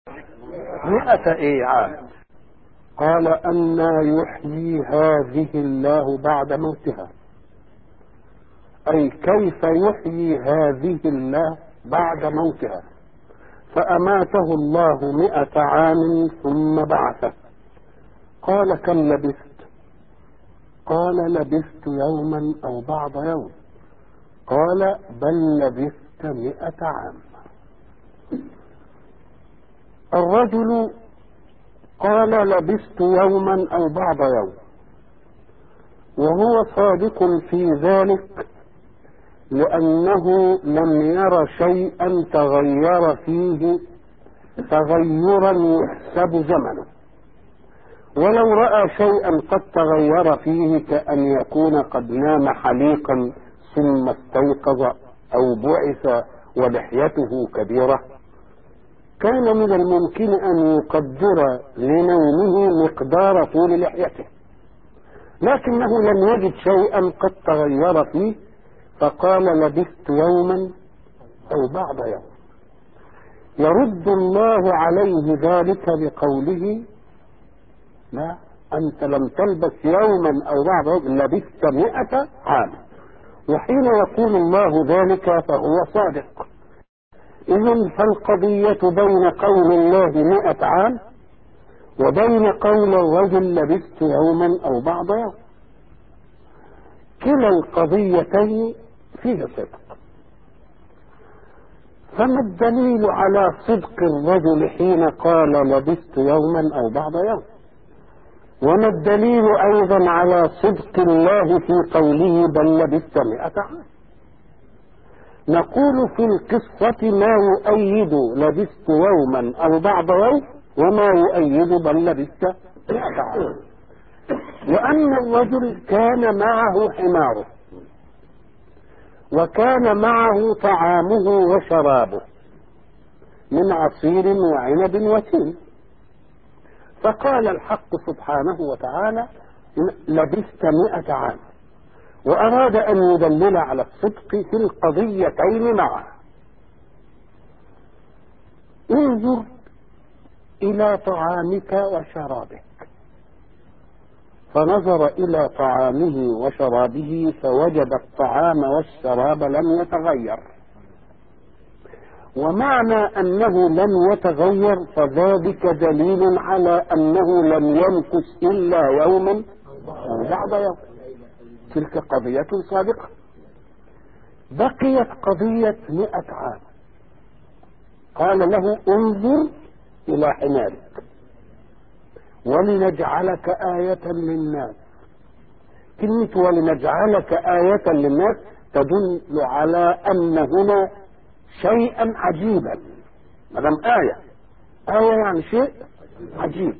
مئة ايه عام قال أنا يحيي هذه الله بعد موتها أي كيف يحيي هذه الله بعد موتها فأماته الله مئة عام ثم بعثه قال كم لبثت قال لبثت يوما أو بعض يوم قال بل لبثت مئة عام الرجل قال لبثت يوما أو بعض يوم وهو صادق في ذلك لأنه لم ير شيئا تغير فيه تغيرا يحسب زمنه ولو رأى شيئا قد تغير فيه كأن يكون قد نام حليقا ثم استيقظ أو بعث ولحيته كبيرة كان من الممكن أن يقدر لنومه مقدار طول لحيته لكنه لم يجد شيئا قد تغير فيه فقال لبثت يوما أو بعض يوم يرد الله عليه ذلك بقوله لا أنت لم تلبث يوما أو بعض يوم لبثت مئة عام وحين يقول الله ذلك فهو صادق إذن فالقضية بين قول الله مئة عام وبين قول الرجل لبثت يوما أو بعض يوم كلا القضيتين فيه صدق فما الدليل على صدق الرجل حين قال لبثت يوما أو بعض يوم وما الدليل أيضا على صدق الله في قوله بل لبثت مئة عام نقول في القصة ما يؤيد لبثت يوما أو بعض يوم وما يؤيد بل لبثت مئة عام لأن الرجل كان معه حماره وكان معه طعامه وشرابه من عصير وعنب وتين فقال الحق سبحانه وتعالى لبثت مئة عام وأراد أن يدلل على الصدق في القضيتين معا انظر إلى طعامك وشرابك فنظر إلى طعامه وشرابه فوجد الطعام والشراب لم يتغير ومعنى أنه لم يتغير فذلك دليل على أنه لم يمكث إلا يوما أو بعد يوم تلك قضية صادقة بقيت قضية مئة عام قال له انظر إلى حمارك ولنجعلك آية للناس كلمة ولنجعلك آية للناس تدل على أن هنا شيئا عجيبا ما دام آية آية يعني شيء عجيب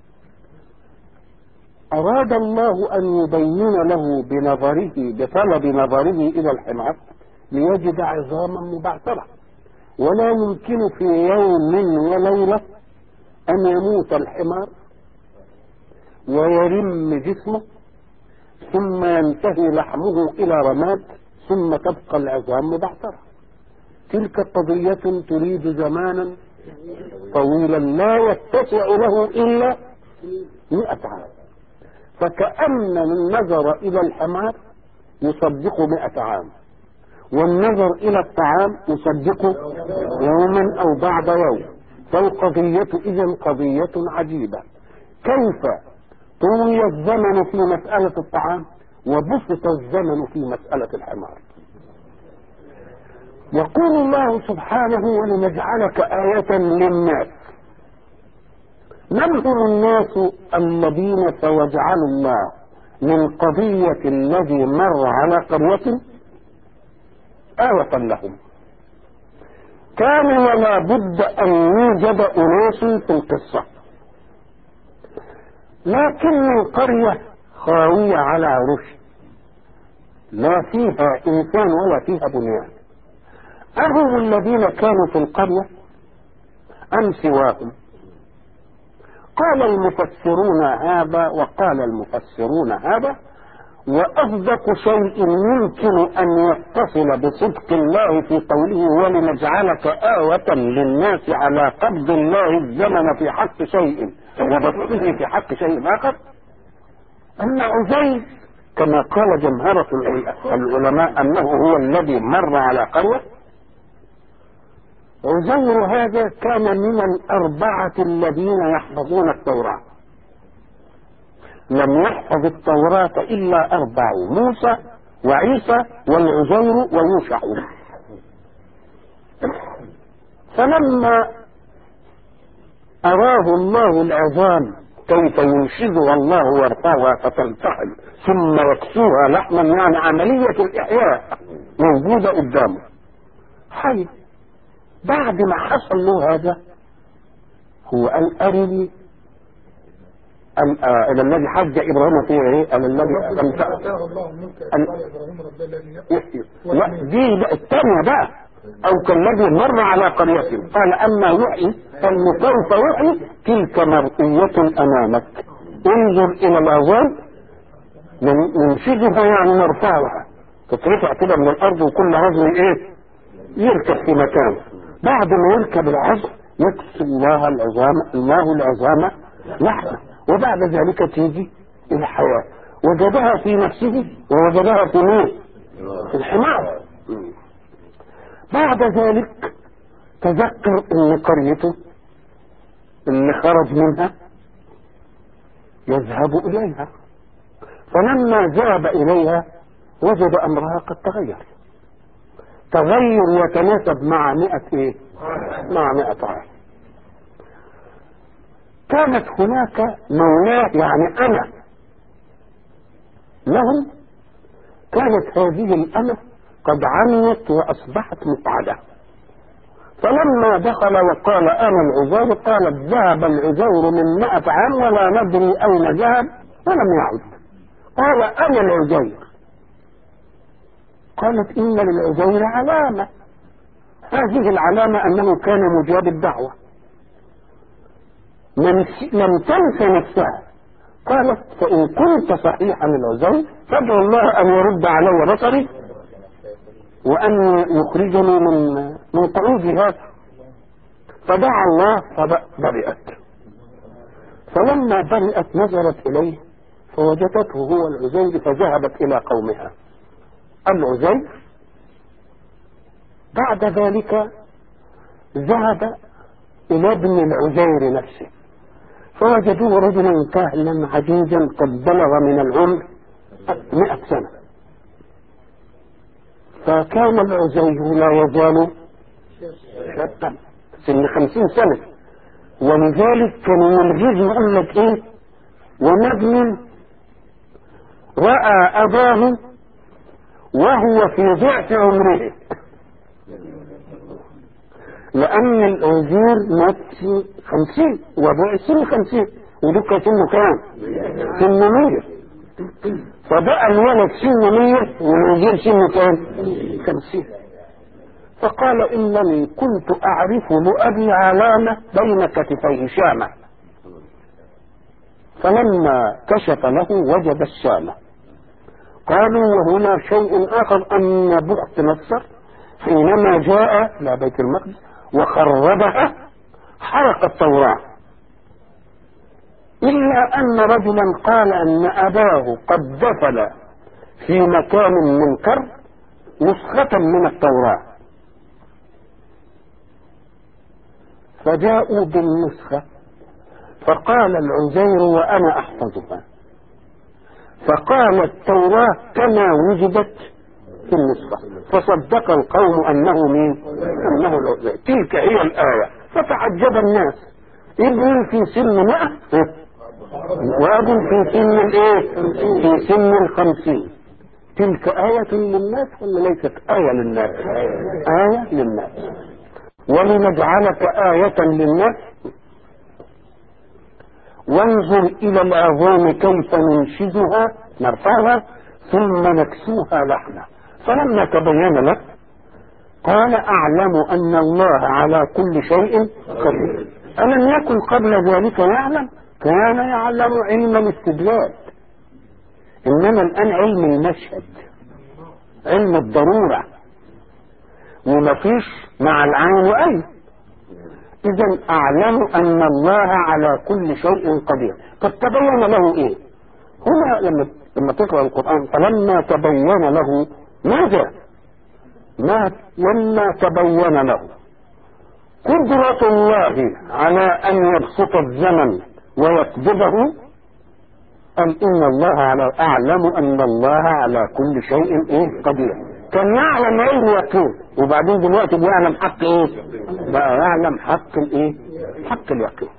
أراد الله أن يبين له بنظره بطلب نظره إلى الحمار ليجد عظاما مبعثرة ولا يمكن في يوم وليلة أن يموت الحمار ويرم جسمه ثم ينتهي لحمه إلى رماد ثم تبقى العظام مبعثرة تلك قضية تريد زمانا طويلا لا يتسع له إلا مئة عام فكأن النظر إلى الحمار يصدق مئة عام والنظر إلى الطعام يصدق يوما أو بعد يوم فالقضية إذا قضية عجيبة كيف طوي الزمن في مسألة الطعام وبسط الزمن في مسألة الحمار يقول الله سبحانه ولنجعلك آية للناس من هم الناس الذين سيجعل الله من قضية الذي مر على قرية آية لهم كان ولا بد أن يوجد أناس في القصة لكن القرية خاوية على عرش لا فيها إنسان ولا فيها بنيان أهم الذين كانوا في القرية أم سواهم قال المفسرون هذا وقال المفسرون هذا وأصدق شيء يمكن أن يتصل بصدق الله في قوله ولنجعلك آية للناس على قبض الله الزمن في حق شيء وبطئه في حق شيء آخر أن عزيز كما قال جمهرة العلماء أنه هو الذي مر على قرية عزير هذا كان من الأربعة الذين يحفظون التوراة لم يحفظ التوراة إلا أربعة موسى وعيسى والعزير ويوشع فلما أراه الله العظام كيف ينشدها الله ويرفعها فتلتحم ثم يكسوها لحما يعني عملية الإحياء موجودة قدامه حي بعد ما حصل له هذا هو قال أرني الى الذي حج ابراهيم فيه ايه؟ الى الذي لم دي الثانيه بقى او كالذي مر على قريه قال اما وحي فالمكوف وحي تلك مرئيه امامك انظر الى العظام ننشدها يعني نرفعها تترفع كده من الارض وكل عظم ايه؟ يركب في مكانه بعد ما يركب العظم يكسو الله العظام الله العظام لحظه وبعد ذلك تيجي الحياة وجدها في نفسه ووجدها في مين في الحمار بعد ذلك تذكر ان قريته اللي خرج منها يذهب اليها فلما ذهب اليها وجد امرها قد تغير تغير يتناسب مع مئة ايه مع مئة عام كانت هناك مولاه يعني أنا لهم كانت هذه الأمة قد عميت وأصبحت مقعدة فلما دخل وقال أنا العزير قالت ذهب العزير من مئة عام ولا ندري أين ذهب ولم يعد قال أنا العزير قالت إن للعزير علامة هذه العلامة أنه كان مجاب الدعوة لم تنس نفسها قالت فإن كنت صحيحا العزير فادعو الله أن يرد علي بصري وأن يخرجني من من قعود هذا فدعا الله فبرئت فلما برئت نظرت إليه فوجدته هو العزير فذهبت إلى قومها العزير بعد ذلك ذهب إلى ابن العزير نفسه فوجدوه رجلا كهلا عجوزا قد بلغ من العمر مئة سنة فكان العزيز لا يزال شابا سن خمسين سنة ولذلك كان يلغز يقول لك ايه ونجم رأى أباه وهو في ضعف عمره لأن الأنجير مات في خمسين وأبوه سن خمسين ودكة سنه كام؟ سنه مية فبقى الولد سنه مية والأنجير سنه كام؟ خمسين فقال إنني كنت أعرف لأبي علامة بين كتفيه شامة فلما كشف له وجد الشامة قالوا وهنا شيء آخر أن بخت نصر حينما جاء إلى بيت المقدس وخربها حرق التوراة إلا أن رجلا قال أن أباه قد دفن في مكان منكر نسخة من التوراة فجاءوا بالنسخة فقال العزير وأنا أحفظها فقال التوراة كما وجدت في النسخة فصدق القوم أنه مين أنه العزير تلك هي الآية فتعجب الناس ابن في سن مئة وأب في سن الايه في سن الخمسين تلك آية للناس ولا ليست آية للناس آية للناس ولنجعلك آية للناس وانظر إلى العظام كيف ننشدها نرفعها ثم نكسوها لحمة فلما تبين له قال أعلم أن الله على كل شيء قدير ألم يكن قبل ذلك يعلم كان يعلم علم الاستدلال انما الان علم المشهد علم الضرورة ومفيش مع العين وأي إذا أعلم أن الله على كل شيء قدير قد تبين له إيه هنا لما لما تقرأ القرآن فلما تبين له ماذا ما لما تبين له قدرة الله على أن يبسط الزمن ويقبضه قال إن الله على أعلم أن الله على كل شيء إيه قدير كان يعلم علم يقين وبعدين دلوقتي بيعلم حق إيه بقى يعلم حق الإيه حق اليقين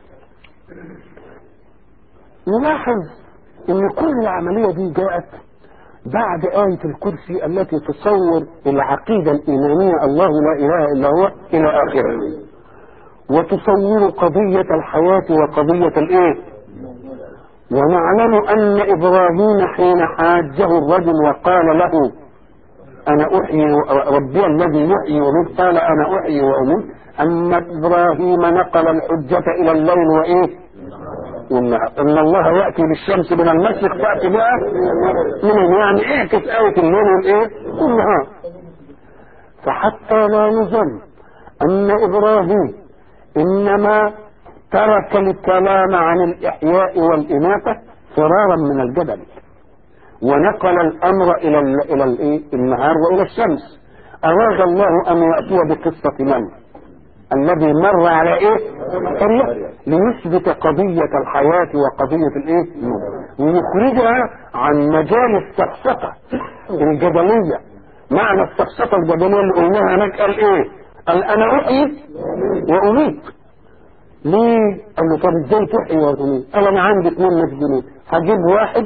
نلاحظ ان كل العملية دي جاءت بعد آية الكرسي التي تصور العقيدة الإيمانية الله لا إله إلا هو إلى آخره وتصور قضية الحياة وقضية الإيه ونعلم أن إبراهيم حين حاجه الرجل وقال له أنا أحيي ربي الذي يحيي ويميت قال أنا أحيي وأميت أن إبراهيم نقل الحجة إلى الليل وإيه والنهار ان الله ياتي بالشمس من المشرق تاتي بها من يعني اعكس ايه الليل والايه والنهار فحتى لا يظن ان ابراهيم انما ترك الكلام عن الاحياء والاماته فرارا من الجبل ونقل الامر الى ال الى الايه النهار والى الشمس اراد الله ان ياتي بقصه من الذي مر على ايه قرية ليثبت قضية الحياة وقضية الايه ويخرجها عن مجال السفسطة الجدلية معنى السفسطة الجدلية اللي قلناها هناك قال ايه قال انا احيي واميت ليه قال له طب ازاي تحيي وتميت قال انا عندي اثنين مسجونين هجيب واحد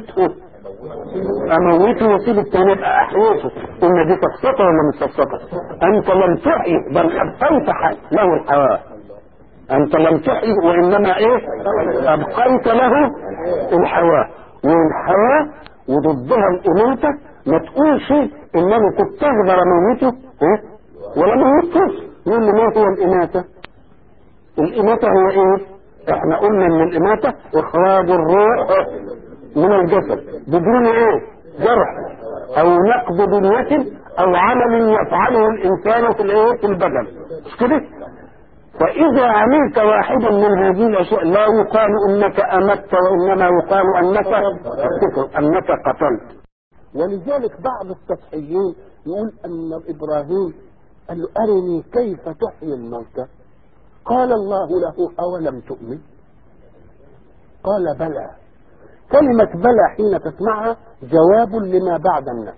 اموته واسيب الثاني يبقى احييته قلنا دي سفسطه ولا مش سفسطه انت لم تحيي بل ابقيت له الحياه انت لم تحيي وانما ايه ابقيت له الحياه والحياه وضدها الاماته ما تقولش انني كنت اقدر اموته إيه؟ ولا موتوش يقول لي ما هو الاماته الاماته هو ايه احنا قلنا ان الاماته اخراج الروح من الجسد بدون ايه جرح او نقض بنية او عمل يفعله الانسان في الايه في البدن مش كده فاذا عملت واحدا من هذه الاشياء لا يقال انك امت وانما يقال انك انك قتلت ولذلك بعض التضحيين يقول ان ابراهيم قال له ارني كيف تحيي الموتى قال الله له اولم تؤمن قال بلى كلمة بلى حين تسمعها جواب لما بعد النفي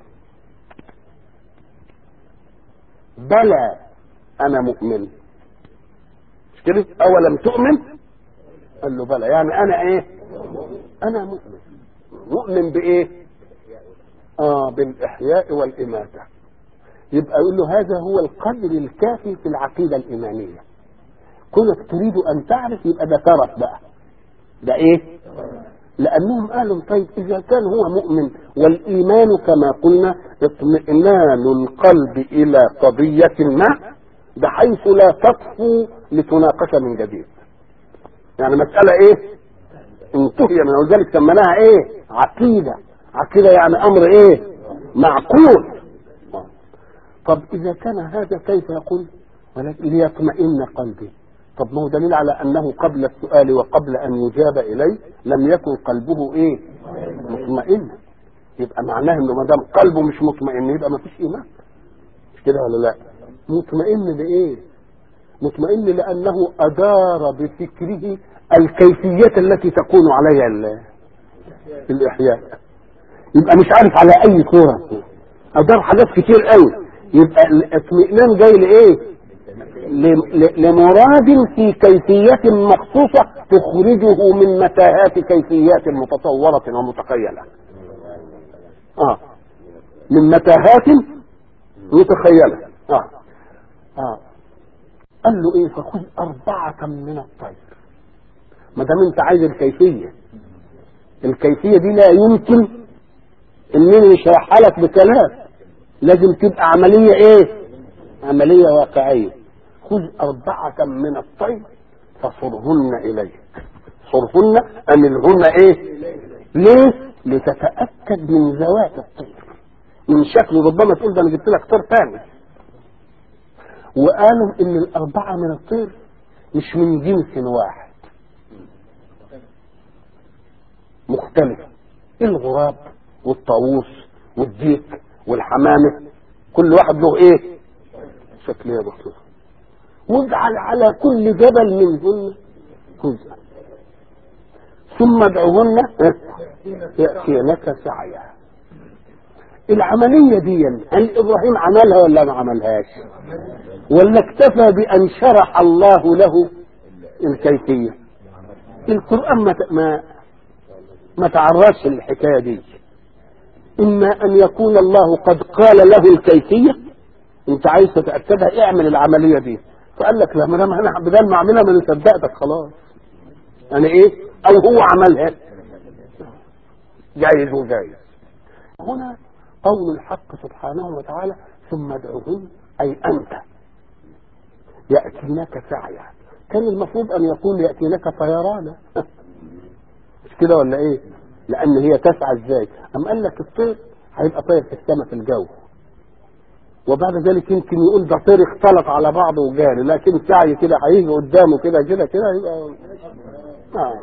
بلى أنا مؤمن مش كده أولم تؤمن قال له بلى يعني أنا إيه أنا مؤمن مؤمن بإيه آه بالإحياء والإماتة يبقى يقول له هذا هو القدر الكافي في العقيدة الإيمانية كونك تريد أن تعرف يبقى ده ترف بقى ده إيه لأنهم قالوا طيب إذا كان هو مؤمن والإيمان كما قلنا اطمئنان القلب إلى قضية ما بحيث لا تطفو لتناقش من جديد يعني مسألة إيه انتهي من ولذلك سميناها إيه عقيدة عقيدة يعني أمر إيه معقول طب إذا كان هذا كيف يقول ولكن ليطمئن قلبي طب ما هو دليل على انه قبل السؤال وقبل ان يجاب اليه لم يكن قلبه ايه مطمئن يبقى معناه انه ما دام قلبه مش مطمئن يبقى ما فيش ايمان مش كده ولا لا مطمئن لايه مطمئن لانه ادار بفكره الكيفية التي تكون عليها الاحياء يبقى مش عارف على اي صورة ادار حاجات كتير قوي يبقى الاطمئنان جاي لايه لمراد في كيفية مخصوصة تخرجه من متاهات كيفيات متصورة ومتخيلة آه. من متاهات متخيلة آه. آه. قال له ايه فخذ أربعة من الطير ما دام انت عايز الكيفية الكيفية دي لا يمكن انني اشرحها لك بكلام لازم تبقى عملية ايه عملية واقعية خذ أربعة من الطير فصرهن إليك صرهن أملهن إيه ليه لتتاكد من ذوات الطير من شكله ربما تقول ده انا جبت لك طير ثاني وقالوا ان الاربعه من الطير مش من جنس واحد مختلفه الغراب والطاووس والديك والحمامه كل واحد له ايه شكل يا دكتور واجعل على كل جبل منهن جزءا ثم ادعوهن يأتينك سعيا العملية دي هل إبراهيم عملها ولا ما عملهاش ولا اكتفى بأن شرح الله له الكيفية القرآن ما ما ما تعرضش للحكاية دي إما أن يكون الله قد قال له الكيفية أنت عايز تتأكدها اعمل العملية دي فقال لك لا ما دام انا بدل ما اعملها ما انا صدقتك خلاص يعني ايه او هو عملها جايز وجايز هنا قول الحق سبحانه وتعالى ثم ادعوهن اي انت ياتينك سعيا كان المفروض ان يقول ياتينك طيرانا مش كده ولا ايه لان هي تسعى ازاي ام قال لك الطير هيبقى طاير في السماء في الجو وبعد ذلك يمكن يقول ده طير اختلط على بعضه وجاري لكن سعي كده هيجي قدامه كده كده كده يبقى آه.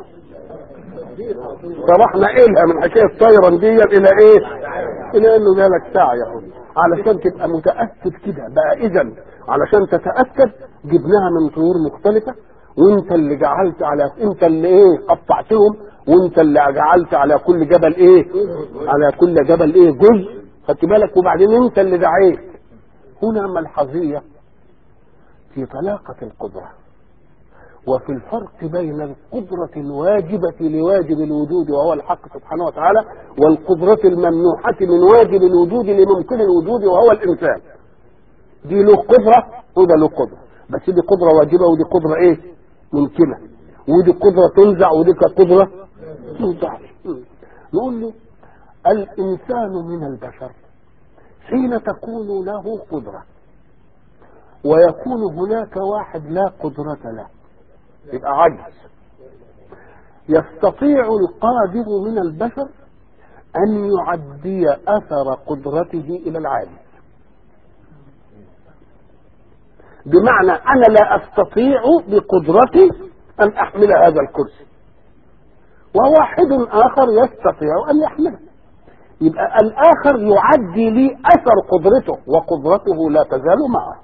صبحنا إلها من حكايه طيرا دي الى ايه؟ الى انه جالك سعي يا حبيبي علشان تبقى متاكد كده بقى اذا علشان تتاكد جبناها من طيور مختلفه وانت اللي جعلت على انت اللي ايه قطعتهم وانت اللي جعلت على كل جبل ايه على كل جبل ايه جزء خدت بالك وبعدين انت اللي دعيت هنا ملحظية في طلاقة القدرة وفي الفرق بين القدرة الواجبة لواجب الوجود وهو الحق سبحانه وتعالى والقدرة الممنوحة من واجب الوجود لممكن الوجود وهو الإنسان دي له قدرة وده له قدرة بس دي قدرة واجبة ودي قدرة ايه ممكنة ودي قدرة تنزع ودي قدرة تنزع نقول له الإنسان من البشر حين تكون له قدرة ويكون هناك واحد لا قدرة له يبقى عجز يستطيع القادر من البشر أن يعدي أثر قدرته إلى العاجز بمعنى أنا لا أستطيع بقدرتي أن أحمل هذا الكرسي وواحد آخر يستطيع أن يحمله يبقى الآخر يعدي لي أثر قدرته وقدرته لا تزال معه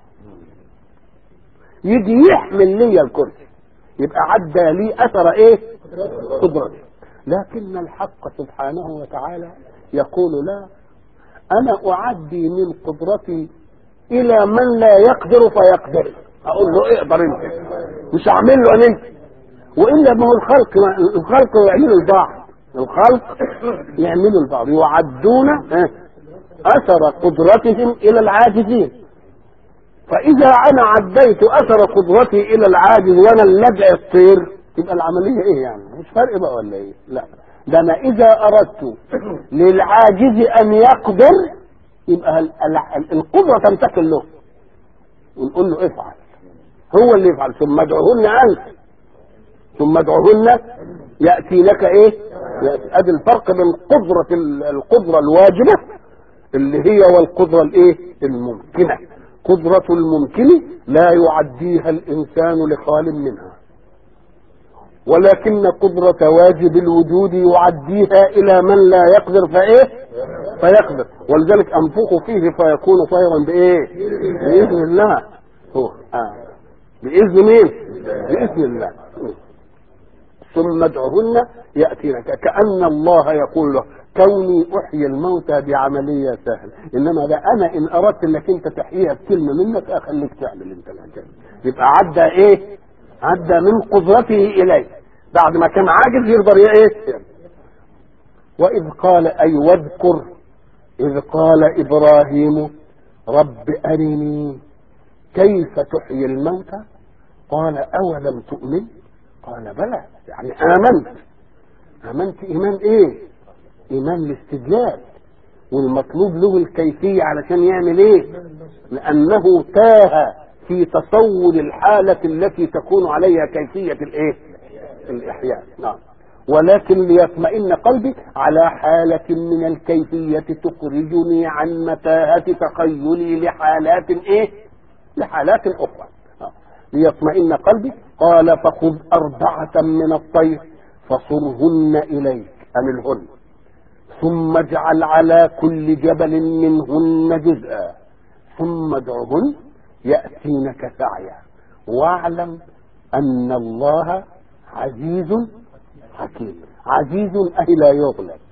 يجي يحمل لي الكرسي يبقى عدى لي أثر إيه قدرته لكن الحق سبحانه وتعالى يقول لا أنا أعدي من قدرتي إلى من لا يقدر فيقدر أقول له اقدر أنت مش هعمل له أنا أنت وإلا ما هو الخلق الخلق يعملوا البعض الخلق يعملوا البعض يعدون اثر قدرتهم الى العاجزين فاذا انا عديت اثر قدرتي الى العاجز وانا اللي ادعي الطير تبقى العمليه ايه يعني مش فرق بقى ولا ايه لا ده انا اذا اردت للعاجز ان يقدر يبقى القدره تنتقل له ونقول له افعل هو اللي يفعل ثم ادعوهن انت ثم ادعوهن ياتينك ايه ادي الفرق بين قدرة القدرة الواجبة اللي هي والقدرة الايه الممكنة قدرة الممكن لا يعديها الانسان لخال منها ولكن قدرة واجب الوجود يعديها الى من لا يقدر فايه فيقدر ولذلك انفخوا فيه فيكون طيرا بايه باذن الله هو آه. باذن مين باذن الله ثم ادعهن يأتينك كأن الله يقول له كوني أحيي الموتى بعملية سهلة إنما ده أنا إن أردت إنك أنت تحييها بكلمة منك أخليك تعمل أنت الحكاية يبقى عدى إيه؟ عدى من قدرته إليه بعد ما كان عاجز يقدر إيه؟ وإذ قال أي واذكر إذ قال إبراهيم رب أرني كيف تحيي الموتى قال أولم تؤمن قال بلى يعني آمنت آمنت إيمان إيه إيمان الاستدلال والمطلوب له الكيفية علشان يعمل إيه لأنه تاه في تصور الحالة التي تكون عليها كيفية الإيه الإحياء نعم ولكن ليطمئن قلبي على حالة من الكيفية تخرجني عن متاهة تخيلي لحالات ايه لحالات اخرى آه. ليطمئن قلبي قال فخذ أربعة من الطير فصرهن إليك أملهن ثم اجعل على كل جبل منهن جزءا ثم ادعهن يأتينك سعيا واعلم أن الله عزيز حكيم عزيز أي لا يغلب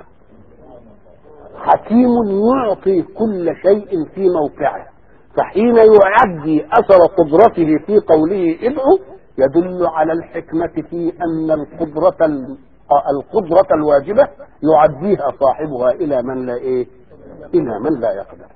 حكيم يعطي كل شيء في موقعه فحين يعدي أثر قدرته في قوله ادعو يدل على الحكمة في أن القدرة القدرة الواجبة يعديها صاحبها إلى من لا إيه إلى من لا يقدر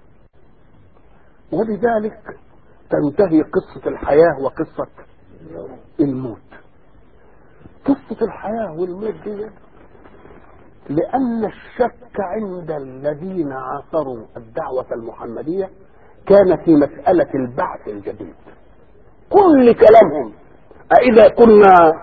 وبذلك تنتهي قصة الحياة وقصة الموت قصة الحياة والموت دي لأن الشك عند الذين عاصروا الدعوة المحمدية كان في مسألة البعث الجديد كل كلامهم أإذا كنا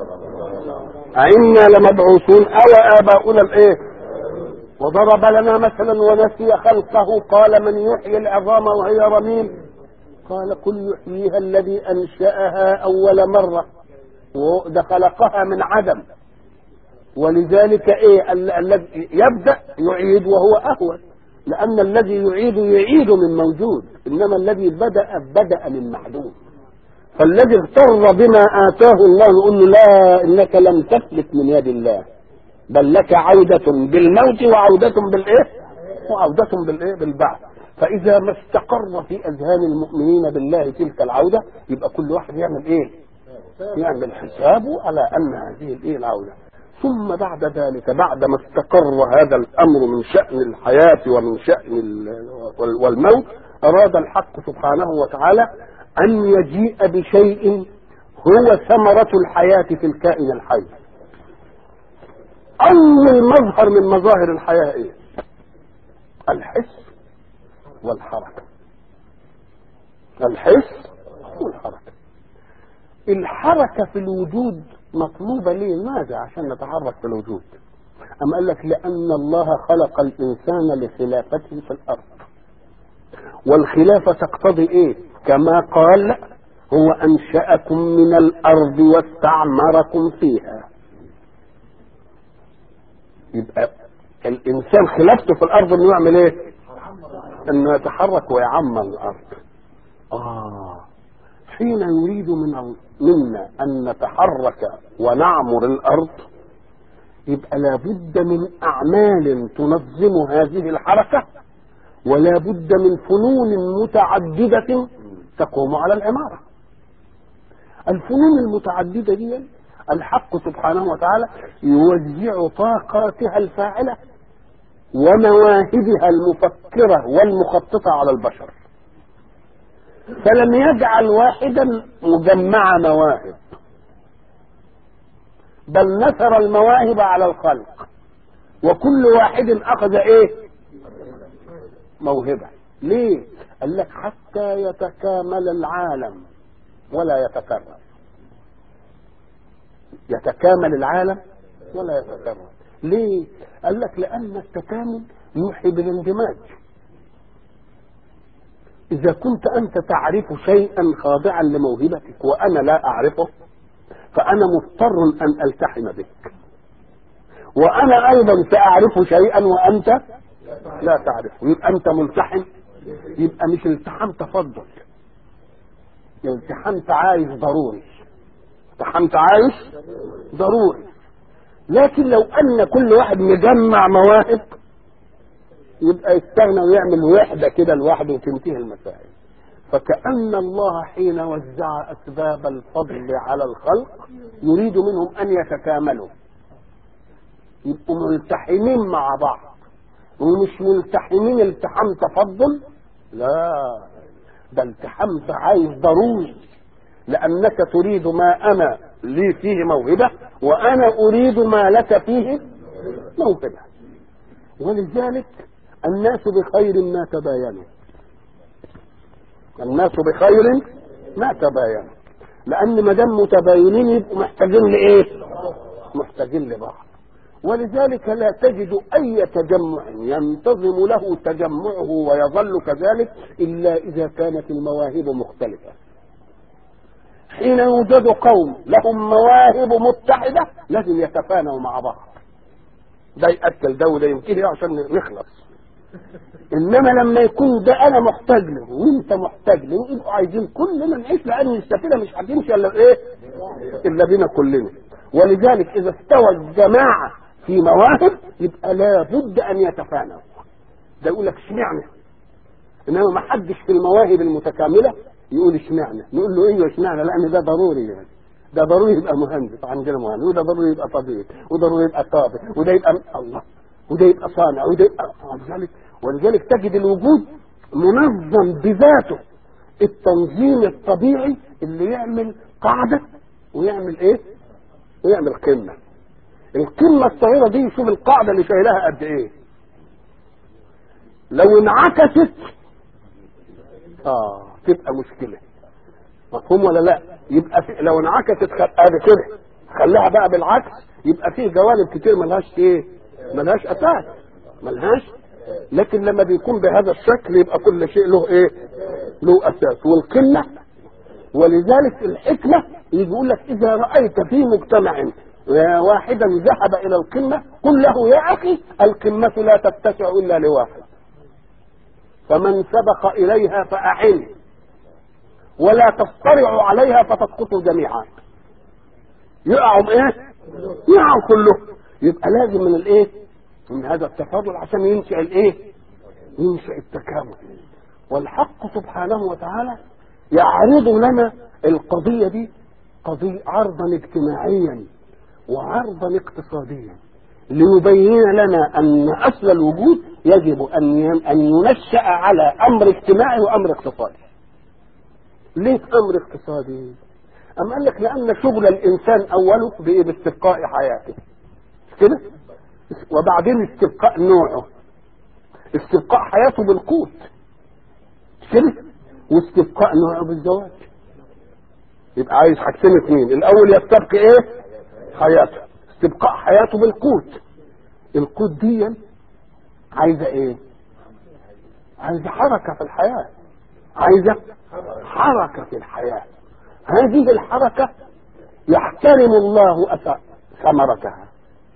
أئنا لمبعوثون أو آباؤنا الإيه وضرب لنا مثلا ونسي خلقه قال من يحيي العظام وهي رميم قال قل يحييها الذي أنشأها أول مرة وده خلقها من عدم ولذلك ايه الذي يبدا يعيد وهو اهون لان الذي يعيد يعيد من موجود انما الذي بدا بدا من معدوم فالذي اغتر بما اتاه الله يقول له لا انك لم تفلت من يد الله بل لك عودة بالموت وعودة بالايه وعودة بالايه بالبعث فاذا ما استقر في اذهان المؤمنين بالله تلك العودة يبقى كل واحد يعمل ايه يعمل حسابه على ان هذه الايه العوده ثم بعد ذلك بعد ما استقر هذا الامر من شان الحياه ومن شان والموت اراد الحق سبحانه وتعالى ان يجيء بشيء هو ثمره الحياه في الكائن الحي اول مظهر من مظاهر الحياه ايه الحس والحركه الحس والحركه الحركة في الوجود مطلوبة ليه ماذا عشان نتحرك في الوجود أم قال لك لأن الله خلق الإنسان لخلافته في الأرض والخلافة تقتضي إيه كما قال هو أنشأكم من الأرض واستعمركم فيها يبقى الإنسان خلافته في الأرض إنه يعمل إيه إنه يتحرك ويعمر الأرض آه حين يريد من منا ان نتحرك ونعمر الارض يبقى لابد من اعمال تنظم هذه الحركه ولا بد من فنون متعدده تقوم على العماره الفنون المتعدده دي الحق سبحانه وتعالى يوزع طاقاتها الفاعله ومواهبها المفكره والمخططه على البشر فلم يجعل واحدا مجمع مواهب بل نثر المواهب على الخلق وكل واحد اخذ ايه موهبه ليه قال لك حتى يتكامل العالم ولا يتكرر يتكامل العالم ولا يتكرر ليه قال لك لان التكامل يوحي بالاندماج إذا كنت أنت تعرف شيئا خاضعا لموهبتك وأنا لا أعرفه فأنا مضطر أن ألتحم بك وأنا أيضا سأعرف شيئا وأنت لا تعرفه يبقى أنت ملتحم يبقى مش التحام تفضل التحام تعايش ضروري التحام تعايش ضروري لكن لو أن كل واحد مجمع مواهب يبقى يستغنى ويعمل وحدة كده لوحده وتنتهي المسائل فكأن الله حين وزع أسباب الفضل على الخلق يريد منهم أن يتكاملوا يبقوا ملتحمين مع بعض ومش ملتحمين التحام تفضل لا ده التحام عايز ضروري لأنك تريد ما أنا لي فيه موهبة وأنا أريد ما لك فيه موهبة ولذلك الناس بخير ما تباينوا الناس بخير ما تباينوا لان ما دام متباينين يبقوا محتاجين لايه؟ محتاجين لبعض ولذلك لا تجد أي تجمع ينتظم له تجمعه ويظل كذلك إلا إذا كانت المواهب مختلفة حين يوجد قوم لهم مواهب متحدة لازم يتفانوا مع بعض ده يأكل ده وده يمكن عشان نخلص انما لما يكون ده انا محتاج له وانت محتاج له ويبقوا عايزين كلنا نعيش لان السفينه مش هتمشي الا ايه؟ الا بينا كلنا ولذلك اذا استوى الجماعه في مواهب يبقى لابد ان يتفانوا ده يقول لك اشمعنى انما ما حدش في المواهب المتكامله يقول اشمعنى نقول له ايوه اشمعنى لان ده ضروري يعني ده ضروري يبقى مهندس عندنا مهندس وده ضروري يبقى طبيب وضروري يبقى طابع وده يبقى الله وده يبقى صانع وده يبقى ولذلك ولذلك تجد الوجود منظم بذاته التنظيم الطبيعي اللي يعمل قاعدة ويعمل ايه ويعمل قمة القمة الصغيرة دي شوف القاعدة اللي شايلها قد ايه لو انعكست اه تبقى مشكلة مفهوم ولا لا يبقى في لو انعكست خ... ادي كده خليها بقى بالعكس يبقى فيه جوانب كتير ملهاش ايه ملهاش اساس ملهاش لكن لما بيكون بهذا الشكل يبقى كل شيء له ايه له اساس والقمه ولذلك الحكمه يجي يقول لك اذا رايت في مجتمع واحدا ذهب الى القمه قل له يا اخي القمه لا تتسع الا لواحد فمن سبق اليها فاعن ولا تصطرعوا عليها فتسقطوا جميعا يقعوا ايه يقعوا كلهم يبقى لازم من الايه من هذا التفاضل عشان ينشأ الايه ينشأ التكامل والحق سبحانه وتعالى يعرض لنا القضية دي قضية عرضا اجتماعيا وعرضا اقتصاديا ليبين لنا ان اصل الوجود يجب ان ان ينشأ على امر اجتماعي وامر اقتصادي ليه امر اقتصادي ام قال لك لان شغل الانسان اوله بايه باستبقاء حياته كده وبعدين استبقاء نوعه استبقاء حياته بالقوت كده واستبقاء نوعه بالزواج يبقى عايز حاجتين اثنين الاول يستبقي ايه حياته استبقاء حياته بالقوت القوت دي عايزه ايه عايزه حركه في الحياه عايزه حركه في الحياه هذه الحركه يحترم الله ثمرتها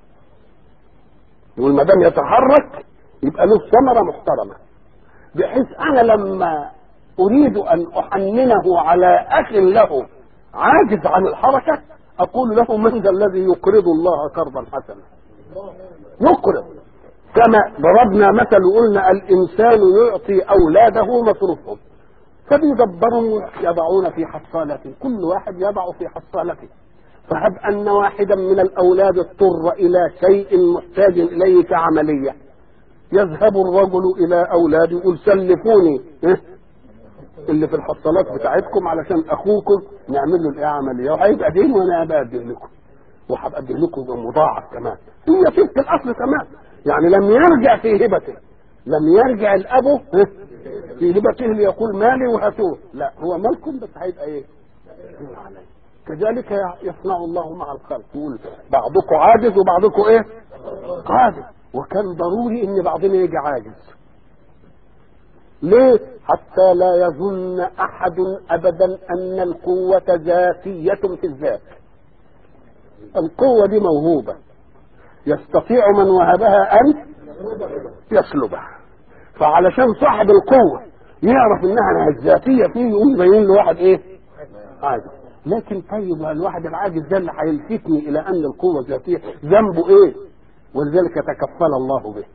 يقول ما دام يتحرك يبقى له ثمره محترمه بحيث انا لما اريد ان احننه على اخ له عاجز عن الحركه اقول له من ذا الذي يقرض الله قرضا حسنا يقرض كما ضربنا مثل وقلنا الانسان يعطي اولاده مصروفهم فبيدبروا يضعون في حصالته كل واحد يضع في حصالته فهب ان واحدا من الاولاد اضطر الى شيء محتاج اليه كعمليه يذهب الرجل الى اولاده يقول سلفوني إيه؟ اللي في الحصالات بتاعتكم علشان اخوكم نعمل له الايه عمليه وهيبقى دين وانا ابقى اديه لكم وهبقى اديه لكم مضاعف كمان هي تلك الاصل كمان يعني لم يرجع في هبته لم يرجع الابو إيه؟ في هبته ليقول مالي وهاتوه لا هو مالكم بس هيبقى ايه عليه كذلك يصنع الله مع الخلق يقول بعضكم عاجز وبعضكم ايه قادر وكان ضروري ان بعضنا يجي عاجز ليه حتى لا يظن احد ابدا ان القوة ذاتية في الذات القوة دي موهوبة يستطيع من وهبها ان يسلبها فعلشان صاحب القوة يعرف انها ذاتية فيه يقوم يبين له واحد ايه عاجز لكن طيب الواحد العاجز ده اللي هيلفتني الى ان القوه ذاتيه ذنبه ايه؟ ولذلك تكفل الله به.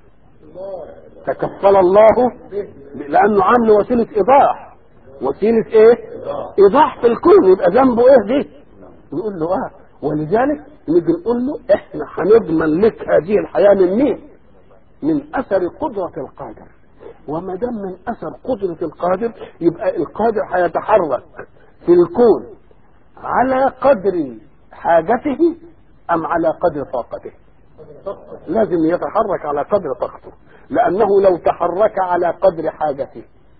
تكفل الله لانه عامل وسيله ايضاح. وسيله ايه؟ ايضاح في الكون يبقى ذنبه ايه دي؟ نقول له اه ولذلك نيجي نقول له احنا هنضمن لك هذه الحياه من مين؟ من اثر قدره القادر. وما دام من اثر قدره القادر يبقى القادر هيتحرك في الكون على قدر حاجته ام على قدر طاقته لازم يتحرك على قدر طاقته لانه لو تحرك على قدر حاجته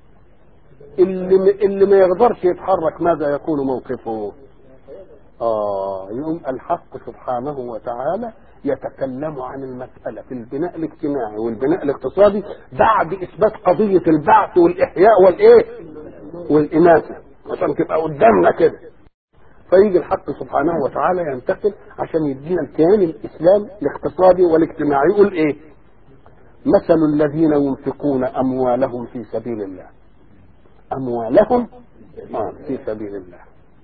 اللي اللي ما يقدرش يتحرك ماذا يكون موقفه اه يقوم الحق سبحانه وتعالى يتكلم عن المسألة في البناء الاجتماعي والبناء الاقتصادي بعد إثبات قضية البعث والإحياء والإيه؟ والإناثة عشان تبقى قدامنا كده فيجي الحق سبحانه وتعالى ينتقل عشان يدينا الكيان الإسلام الاقتصادي والاجتماعي يقول إيه؟ مثل الذين ينفقون أموالهم في سبيل الله أموالهم آه في سبيل الله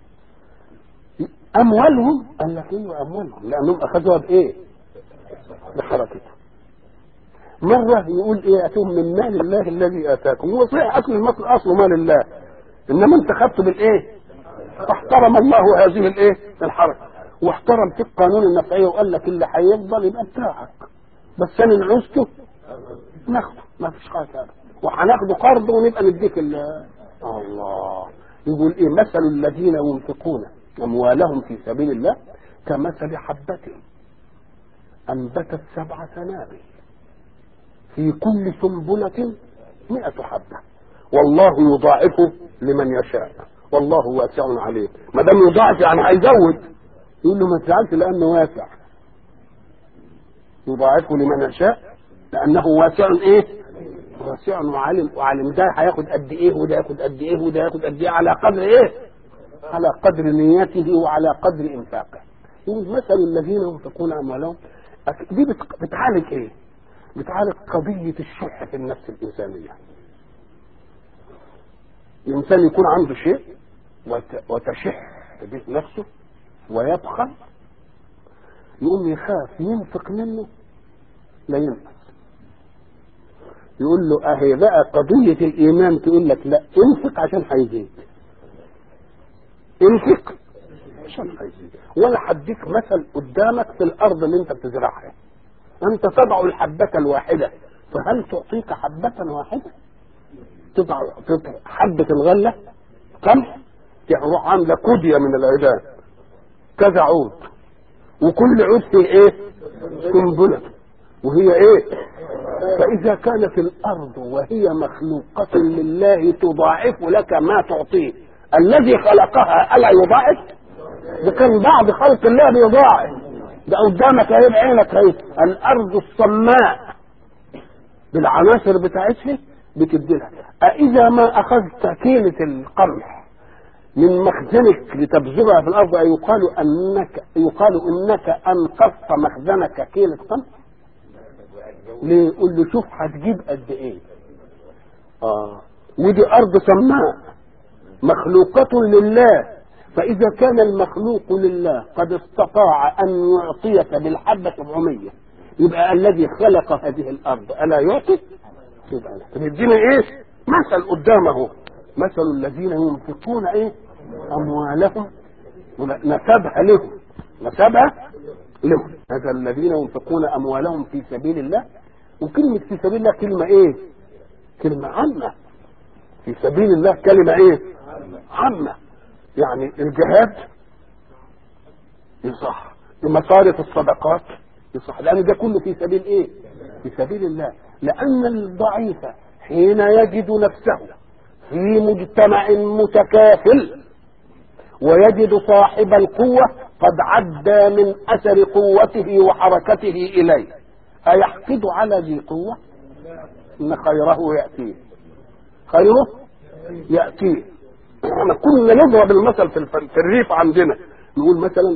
أموالهم قال لك إيه أموالهم لأنهم أخذوها بإيه؟ بحركته مرة يقول إيه أتوم من مال الله الذي آتاكم هو صحيح أكل المصل أصله مال الله إنما أنت خدته بالإيه؟ فاحترم الله هذه الإيه؟ الحركة واحترم في القانون النفعية وقال لك اللي هيفضل يبقى بتاعك بس أنا اللي عوزته ناخده ما فيش حاجة وهناخده قرض ونبقى نديك الله يقول ايه مثل الذين ينفقون اموالهم في سبيل الله كمثل حبة انبتت سبع سنابل في كل سنبلة مئة حبة والله يضاعف لمن يشاء والله واسع عليه ما دام يضاعف يعني هيزود يقول له ما تزعلش لانه واسع يضاعفه لمن يشاء لانه واسع ايه واسع وعالم وعالم ده هياخد قد ايه وده ياخد قد ايه وده ياخد قد ايه على قدر ايه على قدر نيته وعلى قدر انفاقه يقول مثل الذين ينفقون اموالهم دي بتعالج ايه بتعالج قضية الشح في النفس الإنسانية الإنسان يكون عنده شيء وتشح به نفسه ويبخل يقوم يخاف ينفق منه لا ينفق يقول له اهي بقى قضية الإيمان تقول لك لا انفق عشان هيزيد انفق عشان هيزيد ولا هديك مثل قدامك في الأرض اللي أنت بتزرعها أنت تضع الحبة الواحدة فهل تعطيك حبة واحدة؟ تضع تضع حبة الغلة قمح تروح عاملة كودية من العيدان كذا عود وكل عود فيه ايه؟ سنبلة وهي ايه؟ فإذا كانت الأرض وهي مخلوقة لله تضاعف لك ما تعطيه الذي خلقها ألا يضاعف؟ ده كان بعض خلق الله بيضاعف ده قدامك اهي بعينك اهي الأرض الصماء بالعناصر بتاعتها بتديلها أإذا ما أخذت كيلة القمح من مخزنك لتبذرها في الأرض يقال أنك يقال إنك أنقذت مخزنك كيلة قمح ليه؟ يقول له شوف هتجيب قد ايه اه ودي ارض سماء مخلوقة لله فاذا كان المخلوق لله قد استطاع ان يعطيك بالحبة 700 يبقى الذي خلق هذه الارض الا يعطي يبقى تدينا ايه مثل قدامه مثل الذين ينفقون ايه اموالهم نسبها لهم نسبها لهم هذا الذين ينفقون اموالهم في سبيل الله وكلمة في سبيل الله كلمة ايه كلمة عامة في سبيل الله كلمة ايه عامة يعني الجهاد يصح مصارف الصدقات يصح لان ده كله في سبيل ايه في سبيل الله لان الضعيف حين يجد نفسه في مجتمع متكافل ويجد صاحب القوة قد عدى من أثر قوته وحركته إليه أيحقد على ذي قوة إن خيره يأتيه خيره يأتيه احنا كنا نضرب المثل في, في الريف عندنا نقول مثلا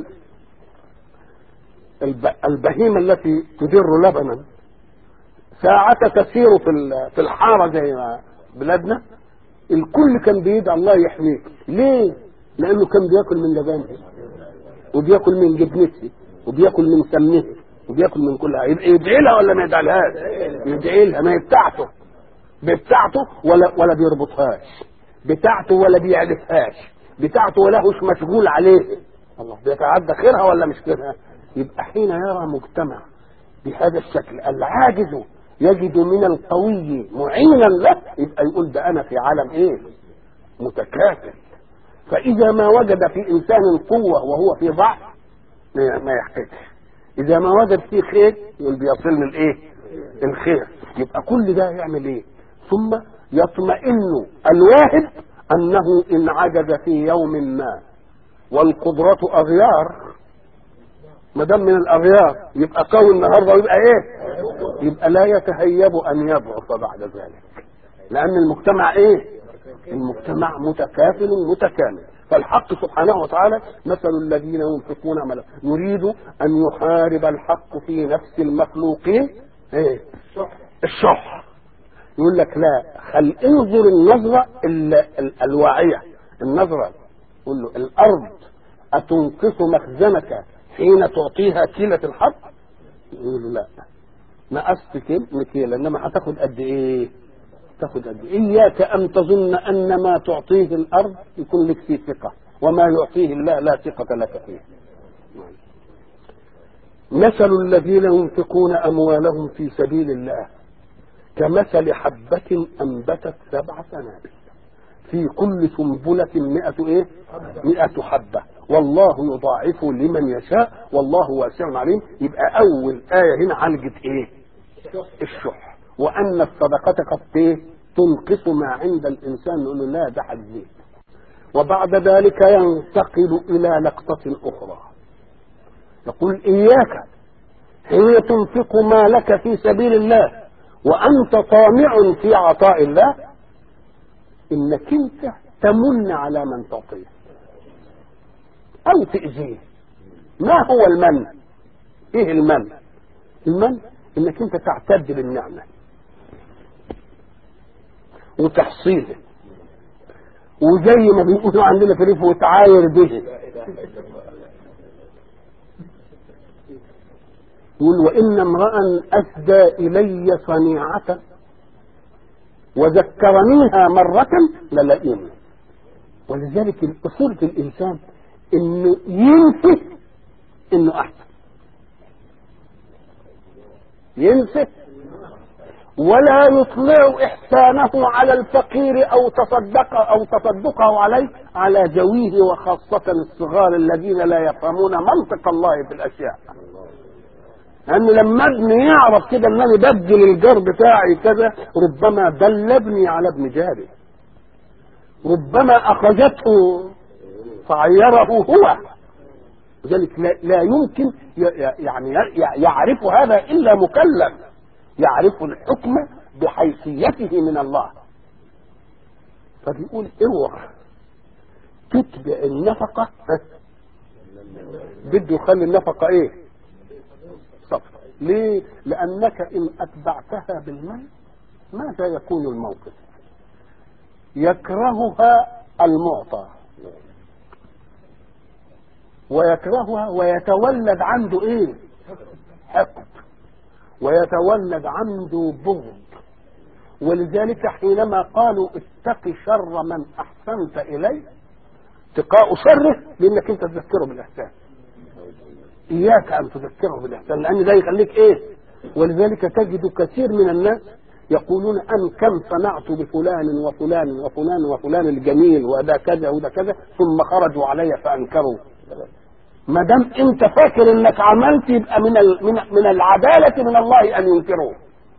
البهيمة التي تدر لبنا ساعة تسير في في الحارة زي بلادنا الكل كان بيدعي الله يحميك ليه؟ لأنه كان بياكل من لبنها وبياكل من جبنتها وبياكل من سمنها وبياكل من كلها يدعي لها ولا ما يدعيلهاش؟ يدعي لها ما هي بتاعته بتاعته ولا ولا بيربطهاش بتاعته ولا بيعرفهاش بتاعته ولا هوش مشغول عليه الله بيتعدى خيرها ولا مش خيرها يبقى حين يرى مجتمع بهذا الشكل العاجز يجد من القوي معينا له يبقى يقول ده انا في عالم ايه متكافل فاذا ما وجد في انسان قوه وهو في ضعف ما يحتاجش اذا ما وجد فيه خير يقول بيصل الايه الخير يبقى كل ده يعمل ايه ثم يطمئن الواهب انه ان عجز في يوم ما والقدرة اغيار ما دام من الاغيار يبقى قوي النهارده ويبقى ايه يبقى لا يتهيب ان يضعف بعد ذلك لان المجتمع ايه المجتمع متكافل متكامل فالحق سبحانه وتعالى مثل الذين ينفقون عملا يريد ان يحارب الحق في نفس المخلوقين ايه الشح يقول لك لا خل انظر النظرة ال- ال- الواعية النظرة يقول له الارض اتنقص مخزنك حين تعطيها كيلة الحب يقول له لا نقصت كيل كيل انما هتاخد قد ايه تاخد قد ايه اياك ان تظن ان ما تعطيه الارض يكون لك فيه ثقة وما يعطيه الله لا ثقة لك فيه مثل الذين ينفقون اموالهم في سبيل الله كمثل حبة أنبتت سبع سنابل في كل سنبلة مئة إيه؟ مئة حبة والله يضاعف لمن يشاء والله واسع عليم يبقى أول آية هنا عالجت إيه؟ الشح وأن الصدقة قد إيه؟ تنقص ما عند الإنسان نقول له لا ده حزين وبعد ذلك ينتقل إلى لقطة أخرى يقول إياك حين تنفق مالك في سبيل الله وأنت طامع في عطاء الله إنك أنت تمن على من تعطيه أو تأذيه ما هو المن إيه المن المن إنك أنت تعتد بالنعمة وتحصيله وزي ما بيقولوا عندنا في ريف وتعاير به يقول وإن امرأ أسدى إلي صنيعة وذكرنيها مرة للئيم ولذلك الأصول في الإنسان إنه ينسى إنه أحسن ينسى ولا يطلع إحسانه على الفقير أو تصدق أو تصدقه عليه على ذويه وخاصة الصغار الذين لا يفهمون منطق الله في الأشياء لأن لما ابني يعرف كده ان انا بدل الجار بتاعي كذا ربما دل ابني على ابن جاري ربما اخذته فعيره هو لذلك لا, لا يمكن ي- ي- يعني ي- يعرف هذا الا مكلف يعرف الحكم بحيثيته من الله فبيقول اوعى تتبع النفقه ها؟ بده يخلي النفقه ايه صفر ليه لانك ان اتبعتها بالمال ماذا يكون الموقف يكرهها المعطى ويكرهها ويتولد عنده ايه حقد ويتولد عنده بغض ولذلك حينما قالوا اتق شر من احسنت اليه اتقاء شره لانك انت تذكره بالاحسان اياك ان تذكره بالاحسان لان ده يخليك ايه ولذلك تجد كثير من الناس يقولون ان كم صنعت بفلان وفلان وفلان وفلان الجميل وده كذا وده كذا ثم خرجوا علي فانكروا ما دام انت فاكر انك عملت يبقى من ال- من من العداله من الله ان ينكروه